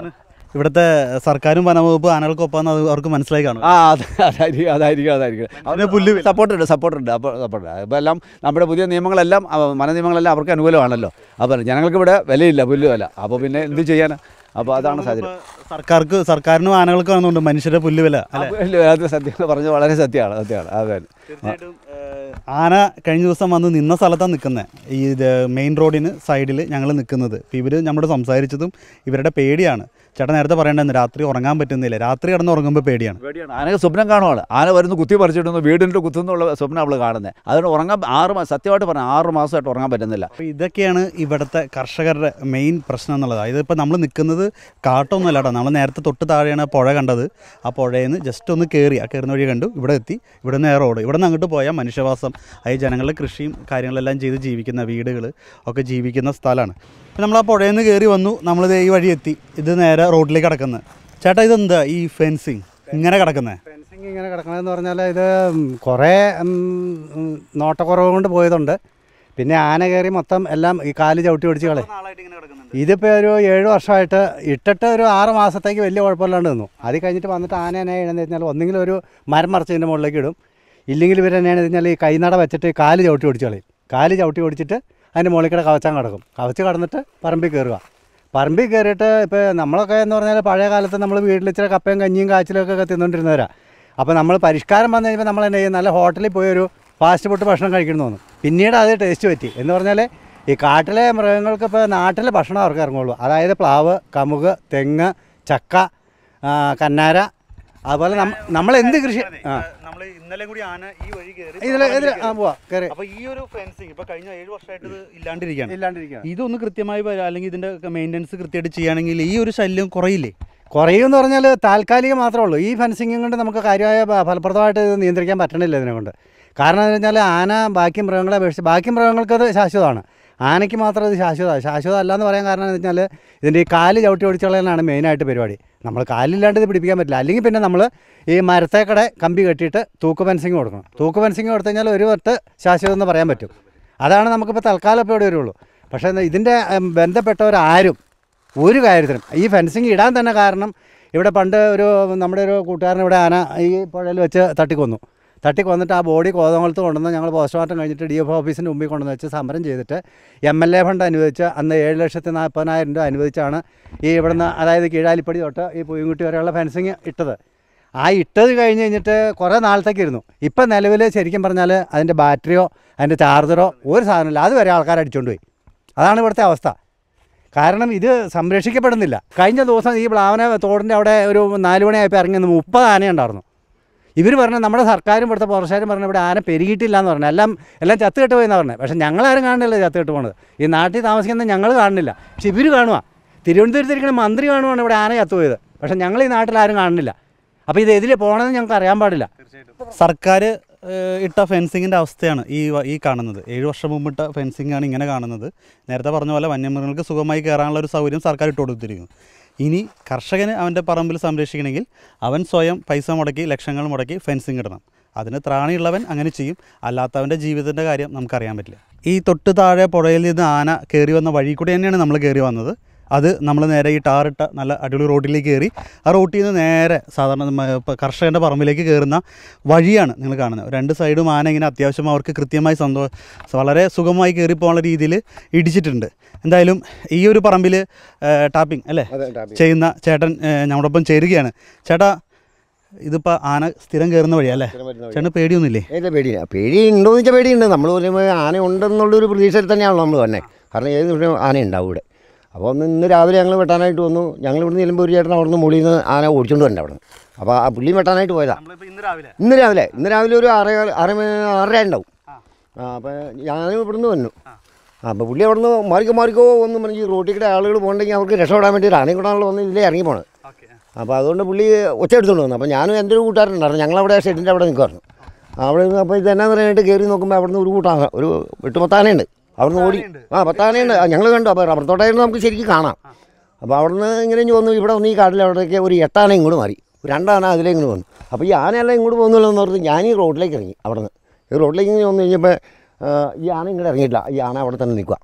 ഇവിടുത്തെ സർക്കാരും വനവകുപ്പ് ആനകൾക്കൊപ്പം അത് അവർക്ക് മനസ്സിലായി കാണും ആ അത് അതായിരിക്കും അതായിരിക്കും അതായിരിക്കും അതിന് പുല്ല് വില. സപ്പോർട്ടുണ്ട് സപ്പോർട്ടുണ്ട് അപ്പോൾ സപ്പോർട്ട് ഇപ്പോൾ എല്ലാം നമ്മുടെ പുതിയ നിയമങ്ങളെല്ലാം ആ, വന നിയമങ്ങളെല്ലാം അവർക്ക് അനുകൂലമാണല്ലോ അപ്പോൾ ഞങ്ങൾക്ക് ഇവിടെ വിലയില്ല പുല്ല് വില അപ്പോൾ പിന്നെ എന്ത് ചെയ്യാനാ അപ്പോൾ അതാണ് സാഹചര്യം ഇപ്പൊ സർക്കാർക്ക് സർക്കാരിനും ആനകൾക്ക് വന്നുകൊണ്ട് മനുഷ്യരുടെ പുല്ല് വില അല്ലെ ഇല്ല, അത് സത്യം പറഞ്ഞത് വളരെ സത്യമാണ് സത്യമാണ് അതെ തീർച്ചയായിട്ടും ഏഹ്, ആന കഴിഞ്ഞ ദിവസം വന്ന് നിന്ന സ്ഥലത്താണ് നിൽക്കുന്നത് ഈ ഇത് മെയിൻ റോഡിന് സൈഡിൽ ഞങ്ങൾ നിൽക്കുന്നത് ഇപ്പം ഇവർ നമ്മളോട് സംസാരിച്ചതും ഇവരുടെ പേടിയാണ് ചേട്ടൻ നേരത്തെ പറയേണ്ടത് രാത്രി ഉറങ്ങാൻ പറ്റുന്നില്ല രാത്രി കിടന്ന് ഉറങ്ങുമ്പോൾ പേടിയാണ് പേടിയാണ് ആനക്ക് സ്വപ്നം കാണുവാണ് ആന വരുന്നു കുത്തി പറിച്ചിടുന്നു വീടിൻ്റെ കുത്തുന്നുള്ള സ്വപ്നം അവൾ കാണുന്നത് അതുകൊണ്ട് ഉറങ്ങാൻ ആറ് മാസം സത്യമായിട്ട് പറഞ്ഞാൽ ആറ് മാസമായിട്ട് ഉറങ്ങാൻ പറ്റുന്നില്ല അപ്പോൾ ഇതൊക്കെയാണ് ഇവിടുത്തെ കർഷകരുടെ മെയിൻ പ്രശ്നം എന്നുള്ളത് അതായത് ഇപ്പോൾ നമ്മൾ നിൽക്കുന്നത് കാട്ടൊന്നുമല്ല കേട്ടോ നമ്മൾ നേരത്തെ തൊട്ട് താഴെയാണ് ആ പുഴ കണ്ടത് ആ പുഴയിൽ നിന്ന് ജസ്റ്റ് ഒന്ന് കയറി ആ കയറുന്ന വഴി കണ്ടു ഇവിടെ എത്തി ഇവിടെ നിന്ന് റോഡ് ഇവിടെ നിന്ന് അങ്ങോട്ട് പോയാൽ മനുഷ്യവാസം അതായത് ജനങ്ങളുടെ കൃഷിയും കാര്യങ്ങളെല്ലാം ചെയ്ത് ജീവിക്കുന്ന വീടുകൾ ഒക്കെ ജീവിക്കുന്ന സ്ഥലമാണ് അപ്പോൾ നമ്മൾ ആ പുഴയിൽ നിന്ന് കയറി വന്നു നമ്മളിത് ഈ വഴി എത്തി ഇത് നേരെ റോഡിലേക്ക് കിടക്കുന്നത് ചേട്ടാ ഇതെന്താ ഈ ഫെൻസിങ് ഇങ്ങനെ കിടക്കുന്നത് ഫെൻസിങ് ഇങ്ങനെ കിടക്കണമെന്ന് പറഞ്ഞാൽ ഇത് കുറേ ഉം, ഉം, നോട്ടക്കുറവ് കൊണ്ട് പോയതുണ്ട് പിന്നെ ആന കയറി മൊത്തം എല്ലാം ഈ കാല് ചവിട്ടി പിടിച്ച് കളയും ഇതിപ്പോൾ ഒരു ഏഴ് വർഷമായിട്ട് ഇട്ടിട്ട് ഒരു ആറ് മാസത്തേക്ക് വലിയ കുഴപ്പമില്ലാണ്ട് നിന്നു അത് കഴിഞ്ഞിട്ട് വന്നിട്ട് ആന എന്നെ ചെയ്യണമെന്ന് വെച്ചാൽ ഒന്നെങ്കിൽ ഒരു മരം മറിച്ചതിൻ്റെ മുകളിലേക്ക് ഇടും ഇല്ലെങ്കിൽ ഇവർ എന്നെയാണെന്ന് വെച്ചാൽ ഈ കൈനട വെച്ചിട്ട് കാല് ചവിട്ടി പിടിച്ച് കളയും കാല് ചവിട്ടി പിടിച്ചിട്ട് അതിൻ്റെ മുകളിൽ കൂടെ കവച്ചാൻ കിടക്കും കവച്ച് കടന്നിട്ട് പറമ്പിൽ കയറുക പറമ്പിൽ കയറിയിട്ട് ഇപ്പോൾ നമ്മളൊക്കെ എന്ന് പറഞ്ഞാൽ പഴയ കാലത്ത് നമ്മൾ വീട്ടിൽ ഇച്ചിരി കപ്പയും കഞ്ഞിയും കാച്ചിലൊക്കെ തിന്നുകൊണ്ടിരുന്നവരാ അപ്പോൾ നമ്മൾ പരിഷ്കാരം വന്നു കഴിയുമ്പോൾ നമ്മൾ എന്ത് ചെയ്യും നല്ല ഹോട്ടലിൽ പോയി ഒരു ഫാസ്റ്റ് ഫുഡ് ഭക്ഷണം കഴിക്കണം തോന്നും പിന്നീട് അത് ടേസ്റ്റ് പറ്റി എന്ന് പറഞ്ഞാൽ ഈ കാട്ടിലെ മൃഗങ്ങൾക്ക് ഇപ്പോൾ നാട്ടിലെ ഭക്ഷണം അവർക്ക് ഇറങ്ങുള്ളൂ അതായത് പ്ലാവ് കമുക് തെങ്ങ് ചക്ക ആ, കന്നാര അതുപോലെ നമ്മ- നമ്മൾ എന്ത് കൃഷി ആ നമ്മൾ ഇന്നലെ കൂടി ആന ഈ വഴി കയറി ഇതിൽ ഇതിൽ ആ പോവാ കയറി അപ്പോൾ ഈ ഒരു ഫെൻസിങ് ഇപ്പോൾ കഴിഞ്ഞ ഏഴ് വർഷമായിട്ട് ഇത് ഇല്ലാണ്ടിരിക്കുകയാണ് ഇല്ലാണ്ടിരിക്കുക ഇതൊന്ന് കൃത്യമായി വരാ- അല്ലെങ്കിൽ ഇതിന്റെ മെയിൻ്റെനൻസ് കൃത്യമായിട്ട് ചെയ്യുകയാണെങ്കിൽ ഈ ഒരു ശല്യം കുറയില്ലേ കുറയുമെന്ന് പറഞ്ഞാൽ താൽക്കാലികം മാത്രമേ ഉള്ളൂ ഈ ഫെൻസിങ് കൊണ്ട് നമുക്ക് കാര്യമായ ഫ- ഫലപ്രദമായിട്ട് ഇത് നിയന്ത്രിക്കാൻ പറ്റണില്ല ഇതിനെ കൊണ്ട് കാരണം എന്ന് വെച്ചാൽ ആന ബാക്കി മൃഗങ്ങളെ അപേക്ഷിച്ച് ബാക്കി മൃഗങ്ങൾക്കത് ശാശ്വതമാണ് ആനയ്ക്ക് മാത്രം ഇത് ശാശ്വതമാണ് ശാശ്വതം അല്ല എന്ന് പറയാൻ കാരണം എന്ന് വെച്ചാൽ ഇതിൻ്റെ ഈ കാല് ചവിട്ടി ഓടിച്ചുള്ളതിനാണ് മെയിനായിട്ട് പരിപാടി നമ്മൾ കാലില്ലാണ്ട് ഇത് പിടിപ്പിക്കാൻ പറ്റില്ല അല്ലെങ്കിൽ പിന്നെ നമ്മൾ ഈ മരത്തേക്കടെ കമ്പി കെട്ടിയിട്ട് തൂക്ക് ഫെൻസിങ് കൊടുക്കണം തൂക്ക് ഫെൻസിങ് കൊടുത്തു കഴിഞ്ഞാൽ ഒരു വട്ട് ശാശ്വതം എന്ന് പറയാൻ പറ്റും അതാണ് നമുക്കിപ്പോൾ തൽക്കാലം ഇപ്പോൾ ഇവിടെ വരുള്ളൂ പക്ഷേ എന്താ ഇതിൻ്റെ ഉം, ബന്ധപ്പെട്ടവരാരും ഒരു കാര്യത്തിനും ഈ ഫെൻസിങ് ഇടാൻ തന്നെ കാരണം ഇവിടെ പണ്ട് ഒരു നമ്മുടെ ഒരു കൂട്ടുകാരൻ ഇവിടെ ആന ഈ പുഴയിൽ വെച്ച് തട്ടിക്കൊന്നു തട്ടിക്കൊന്നിട്ട് ആ ബോഡി കോതമംഗലത്ത് കൊണ്ടുവന്ന് ഞങ്ങൾ പോസ്റ്റ്മോർട്ടം കഴിഞ്ഞിട്ട് ഡി എഫ് ഓഫീസിൻ്റെ മുമ്പിൽ കൊണ്ടുവന്ന് വെച്ച് സമരം ചെയ്തിട്ട് എം എൽ എ ഫണ്ട് അനുവദിച്ച് അന്ന് ഏഴ് ലക്ഷത്തി നാൽപ്പതിനായിരം രൂപ അനുവദിച്ചാണ് ഈ ഇവിടുന്ന് അതായത് കീഴാലിപ്പടി തൊട്ട് ഈ പൂയംകുട്ടി വരെയുള്ള ഫെൻസിങ് ഇട്ടത് ആ ഇട്ടത് കഴിഞ്ഞ് കഴിഞ്ഞിട്ട് കുറേ നാളത്തേക്ക് ഇരുന്നു ഇപ്പം നിലവിൽ ശരിക്കും പറഞ്ഞാൽ അതിൻ്റെ ബാറ്ററിയോ അതിൻ്റെ ചാർജറോ ഒരു സാധനമില്ല അതുവരെ ആൾക്കാർ അടിച്ചുകൊണ്ട് പോയി അതാണ് ഇവിടുത്തെ അവസ്ഥ കാരണം ഇത് സംരക്ഷിക്കപ്പെടുന്നില്ല കഴിഞ്ഞ ദിവസം ഈ പ്ലാവന തോടിൻ്റെ അവിടെ ഒരു നാല് മണിയായപ്പോൾ ഇറങ്ങി നിന്ന് മുപ്പത് ആനയുണ്ടായിരുന്നു ഇവർ പറഞ്ഞു നമ്മുടെ സർക്കാരും ഇവിടുത്തെ ഫോറസ്റ്റുകാരും പറഞ്ഞു ഇവിടെ ആന പെരുകിയിട്ടില്ല എന്ന് പറഞ്ഞു എല്ലാം എല്ലാം ചത്ത് കെട്ട് പോയെന്നാണ് പറഞ്ഞത് പക്ഷേ ഞങ്ങളാരും കാണുന്നില്ല ചത്ത് കെട്ട് പോണത് ഈ നാട്ടിൽ താമസിക്കുന്ന ഞങ്ങൾ കാണുന്നില്ല പക്ഷെ ഇവർ കാണുക തിരുവനന്തപുരത്ത് ഇരിക്കുന്ന മന്ത്രി കാണുവാണ് ഇവിടെ ആന ചത്തുപോയത് പക്ഷേ ഞങ്ങൾ ഈ നാട്ടിൽ ആരും കാണുന്നില്ല അപ്പോൾ ഇത് എതിരെ പോകണമെന്ന് ഞങ്ങൾക്ക് അറിയാൻ പാടില്ല സർക്കാർ ഇട്ട ഫെൻസിങ്ങിൻ്റെ അവസ്ഥയാണ് ഈ വ- ഈ കാണുന്നത് ഏഴ് വർഷം മുമ്പ് ഇട്ട ഫെൻസിംഗ് ആണ് ഇങ്ങനെ കാണുന്നത് നേരത്തെ പറഞ്ഞ പോലെ വന്യമൃഗങ്ങൾക്ക് സുഖമായി കയറാനുള്ള ഒരു സൗകര്യം സർക്കാർ ഇട്ട് കൊടുത്തിരിക്കുന്നു ഇനി കർഷകന് അവൻ്റെ പറമ്പിൽ സംരക്ഷിക്കണമെങ്കിൽ അവൻ സ്വയം പൈസ മുടക്കി ലക്ഷങ്ങൾ മുടക്കി ഫെൻസിങ് ഇടണം അതിന് ത്രാണിയുള്ളവൻ അങ്ങനെ ചെയ്യും അല്ലാത്തവൻ്റെ ജീവിതത്തിൻ്റെ കാര്യം നമുക്കറിയാൻ പറ്റില്ല ഈ തൊട്ട് താഴെ പുഴയിൽ നിന്ന് ആന കയറി വന്ന വഴി കൂടി തന്നെയാണ് നമ്മൾ കയറി വന്നത് അത് നമ്മൾ നേരെ ഈ ടാറിട്ട നല്ല അടിപൊളി റോഡിലേക്ക് കയറി ആ റോട്ടിൽ നിന്ന് നേരെ സാധാരണ നമ്മ- ഇപ്പം കർഷകൻ്റെ പറമ്പിലേക്ക് കയറുന്ന വഴിയാണ് നിങ്ങൾ കാണുന്നത് രണ്ട് സൈഡും ആന ഇങ്ങനെ അത്യാവശ്യം അവർക്ക് കൃത്യമായി സന്തോ വളരെ സുഖമായി കയറിപ്പോകാനുള്ള രീതിയിൽ ഇടിച്ചിട്ടുണ്ട് എന്തായാലും ഈ ഒരു പറമ്പിൽ ടാപ്പിംഗ് അല്ലേ ചെയ്യുന്ന ചേട്ടൻ ഏ, ഞങ്ങളോടൊപ്പം ചേരുകയാണ് ചേട്ടാ ഇതിപ്പോൾ ആന സ്ഥിരം കയറുന്ന വഴിയാ അല്ലേ ചേട്ടന് പേടിയൊന്നുമില്ലേ ഇല്ല പേടിയില്ല പേടി ഉണ്ടോയെന്ന് വെച്ചാൽ പേടിയുണ്ട് നമ്മൾ പറയുമ്പോൾ ആന ഉണ്ടെന്നുള്ളൊരു പ്രതീക്ഷയിൽ തന്നെയാണല്ലോ നമ്മൾ വന്നെ കാരണം ഏത് നിമിഷം ആന ഉണ്ടാവും ഇവിടെ അപ്പോൾ ഒന്ന് ഇന്ന് രാവിലെ ഞങ്ങൾ വെട്ടാനായിട്ട് വന്നു ഞങ്ങൾ ഇവിടുന്ന് ചെല്ലുമ്പോൾ ഒരു ചേട്ടൻ അവിടെ നിന്ന് മുകളിൽ നിന്ന് ആന ഓടിച്ചുകൊണ്ട് വരണ്ട അവിടെ അപ്പോൾ ആ പുള്ളി വെട്ടാനായിട്ട് പോയതാ ഇന്ന് രാവിലെ ഇന്ന് രാവിലെ ഇന്ന് രാവിലെ ഒരു ആറ് ആറ് മണി- ആറര ഉണ്ടാവും ആ അപ്പോൾ ഞാൻ ഇവിടുന്ന് വന്നു ആ അപ്പോൾ പുള്ളി അവിടെ നിന്ന് മാറിക്കോ മാറിക്കോ ഒന്നും പറഞ്ഞ് ഈ റോട്ടിൽ കൂടെ ആളുകൾ പോകണമെങ്കിൽ അവർക്ക് രക്ഷപ്പെടാൻ വേണ്ടി ആനയും കൂടാണല്ലോ വന്ന് ഇതിലേ ഇറങ്ങി പോണത് അപ്പോൾ അതുകൊണ്ട് പുള്ളി ഒച്ച എടുത്തുകൊണ്ട് വന്നു അപ്പോൾ ഞാനും എൻ്റെ ഒരു കൂട്ടുകാരനുണ്ടായിരുന്നു ഞങ്ങളവിടെ ഷെഡിൻ്റെ അവിടെ നിൽക്കുമായിരുന്നു അവിടെ നിന്ന് അപ്പോൾ ഇത് എന്നാന്ന് പറയാനായിട്ട് കയറി നോക്കുമ്പോൾ അവിടെ നിന്ന് ഒരു കൂട്ടാ ഒരു എട്ട് പത്താനയുണ്ട് അവിടെ നിന്ന് ഓടി ആ പത്താനയുണ്ട് ഞങ്ങൾ കണ്ടു അപ്പോൾ റബ്ബർ തോട്ടമായിരുന്നു നമുക്ക് ശരിക്കും കാണാം അപ്പോൾ അവിടെ നിന്ന് ഇങ്ങനെ ഇഞ്ഞ് വന്നു ഇവിടെ വന്ന് ഈ കാട്ടിൽ അവിടേക്ക് ഒരു എട്ടാന ഇങ്ങോട്ട് മാറി രണ്ടാന അതിലേ ഇങ്ങോട്ട് വന്നു അപ്പോൾ ഈ ആനയെല്ലാം ഇങ്ങോട്ട് പോകുന്നല്ലോ എന്ന് പറഞ്ഞ് ഞാൻ ഈ റോഡിലേക്ക് ഇറങ്ങി അവിടെ നിന്ന് ഈ റോഡിലേക്ക് ഇങ്ങനെ വന്നു കഴിഞ്ഞപ്പോൾ ആ, ഈ ആന ഇങ്ങോട്ട് ഇറങ്ങിയിട്ടില്ല ഈ ആന അവിടെ തന്നെ നിൽക്കുക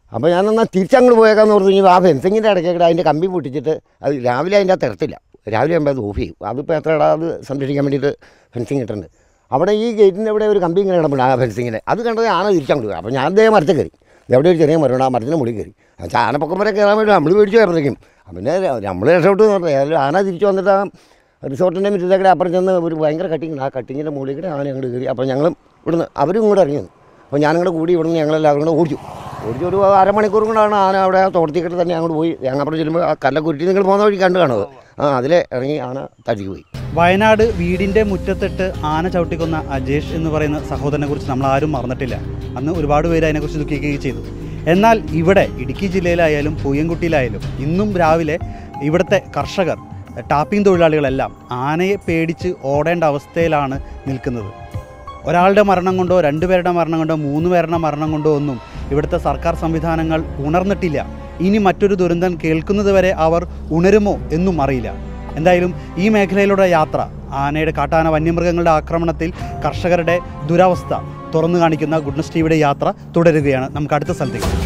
അപ്പോൾ ഞാൻ എന്നാൽ തിരിച്ചങ്ങോട്ട് പോയേക്കാന്ന് പറഞ്ഞു കഴിഞ്ഞാൽ ആ ഫെൻസിങ്ങിൻ്റെ ഇടയ്ക്കൊക്കെ അതിൻ്റെ കമ്പി പൊട്ടിച്ചിട്ട് അത് രാവിലെ അതിൻ്റെ അകത്ത് ഇറത്തില്ല രാവിലെ ആകുമ്പോൾ അത് ഓഫ് ചെയ്യും അതിപ്പോൾ എത്ര ഇടാ അത് സംരക്ഷിക്കാൻ വേണ്ടിയിട്ട് ഫെൻസിങ് ഇട്ടിട്ടുണ്ട് അവിടെ ഈ ഗേറ്റിൻ്റെ അവിടെ ഒരു കമ്പി ഇങ്ങനെ കിടപ്പുണ്ട് ആ ഫെൻസിങ്ങിൻ്റെ അത് കണ്ടത് ആന തിരിച്ചങ്ങോട്ട് പോയി അപ്പോൾ ഞാൻ അതേ മരത്തിൽ കയറി എവിടെ ഒരു ചെറിയ മരമുണ്ട് ആ മരത്തിൻ്റെ മുകളിൽ കയറി ആ ആനപ്പൊക്കം വരെ കയറാൻ വേണ്ടി നമ്മൾ പേടിച്ച് കയറുന്നേക്കും പിന്നെ നമ്മൾ രക്ഷപ്പെട്ടു എന്ന് പറഞ്ഞു ഏതായാലും ആന തിരിച്ചു വന്നിട്ട് ആ റിസോർട്ടിൻ്റെ മുറ്റത്തേക്കൂടെ അപ്പുറം ചെന്ന് ഒരു ഭയങ്കര കട്ടിങ് ആ കട്ടിങ്ങിൻ്റെ മുകളിൽ കൂടെ ആന അങ്ങോട്ട് കയറി അപ്പോൾ ഞങ്ങളും ഇവിടുന്ന് അവരും ഇങ്ങോട്ട് ഇറങ്ങി വന്നു അപ്പോൾ ഞാനും കൂടെ കൂടി ഇവിടുന്ന് ഞങ്ങളെല്ലാവരും കൂടെ ഓടിച്ചു ഓടിച്ചു ഒരു അരമണിക്കൂർ കൊണ്ടാണ് ആന അവിടെ ആ തോട്ടത്തിക്കിട്ട് തന്നെ അങ്ങോട്ട് പോയി തേങ്ങാപ്പുറം ചെല്ലുമ്പോൾ ആ കല്ലക്കുരുട്ടി നിങ്ങൾ പോകുന്ന വഴി കണ്ടു കാണുന്നത് ആ അതിലെ ഇറങ്ങി ആന തടിച്ചു പോയി വയനാട് വീടിൻ്റെ മുറ്റത്തിട്ട് ആന ചവിട്ടിക്കൊന്ന അജേഷ് എന്ന് പറയുന്ന സഹോദരനെ കുറിച്ച് നമ്മൾ ആരും മറന്നിട്ടില്ല അന്ന് ഒരുപാട് പേര് അതിനെക്കുറിച്ച് ദുഃഖിക്കുകയും ചെയ്തു എന്നാൽ ഇവിടെ ഇടുക്കി ജില്ലയിലായാലും പൂയംകുട്ടിയിലായാലും ഇന്നും രാവിലെ ഇവിടുത്തെ കർഷകർ ടാപ്പിംഗ് തൊഴിലാളികളെല്ലാം ആനയെ പേടിച്ച് ഓടേണ്ട അവസ്ഥയിലാണ് നിൽക്കുന്നത് ഒരാളുടെ മരണം കൊണ്ടോ രണ്ടുപേരുടെ മരണം കൊണ്ടോ മൂന്ന് പേരുടെ മരണം കൊണ്ടോ ഒന്നും ഇവിടുത്തെ സർക്കാർ സംവിധാനങ്ങൾ ഉണർന്നിട്ടില്ല ഇനി മറ്റൊരു ദുരന്തം കേൾക്കുന്നത് വരെ അവർ ഉണരുമോ എന്നും അറിയില്ല എന്തായാലും ഈ മേഖലയിലൂടെ യാത്ര ആനയുടെ കാട്ടാന വന്യമൃഗങ്ങളുടെ ആക്രമണത്തിൽ കർഷകരുടെ ദുരവസ്ഥ തുറന്നു കാണിക്കുന്ന ഗുഡ്നസ് ടിവിയുടെ യാത്ര തുടരുകയാണ് നമുക്ക് അടുത്ത സ്ഥലത്തേക്ക്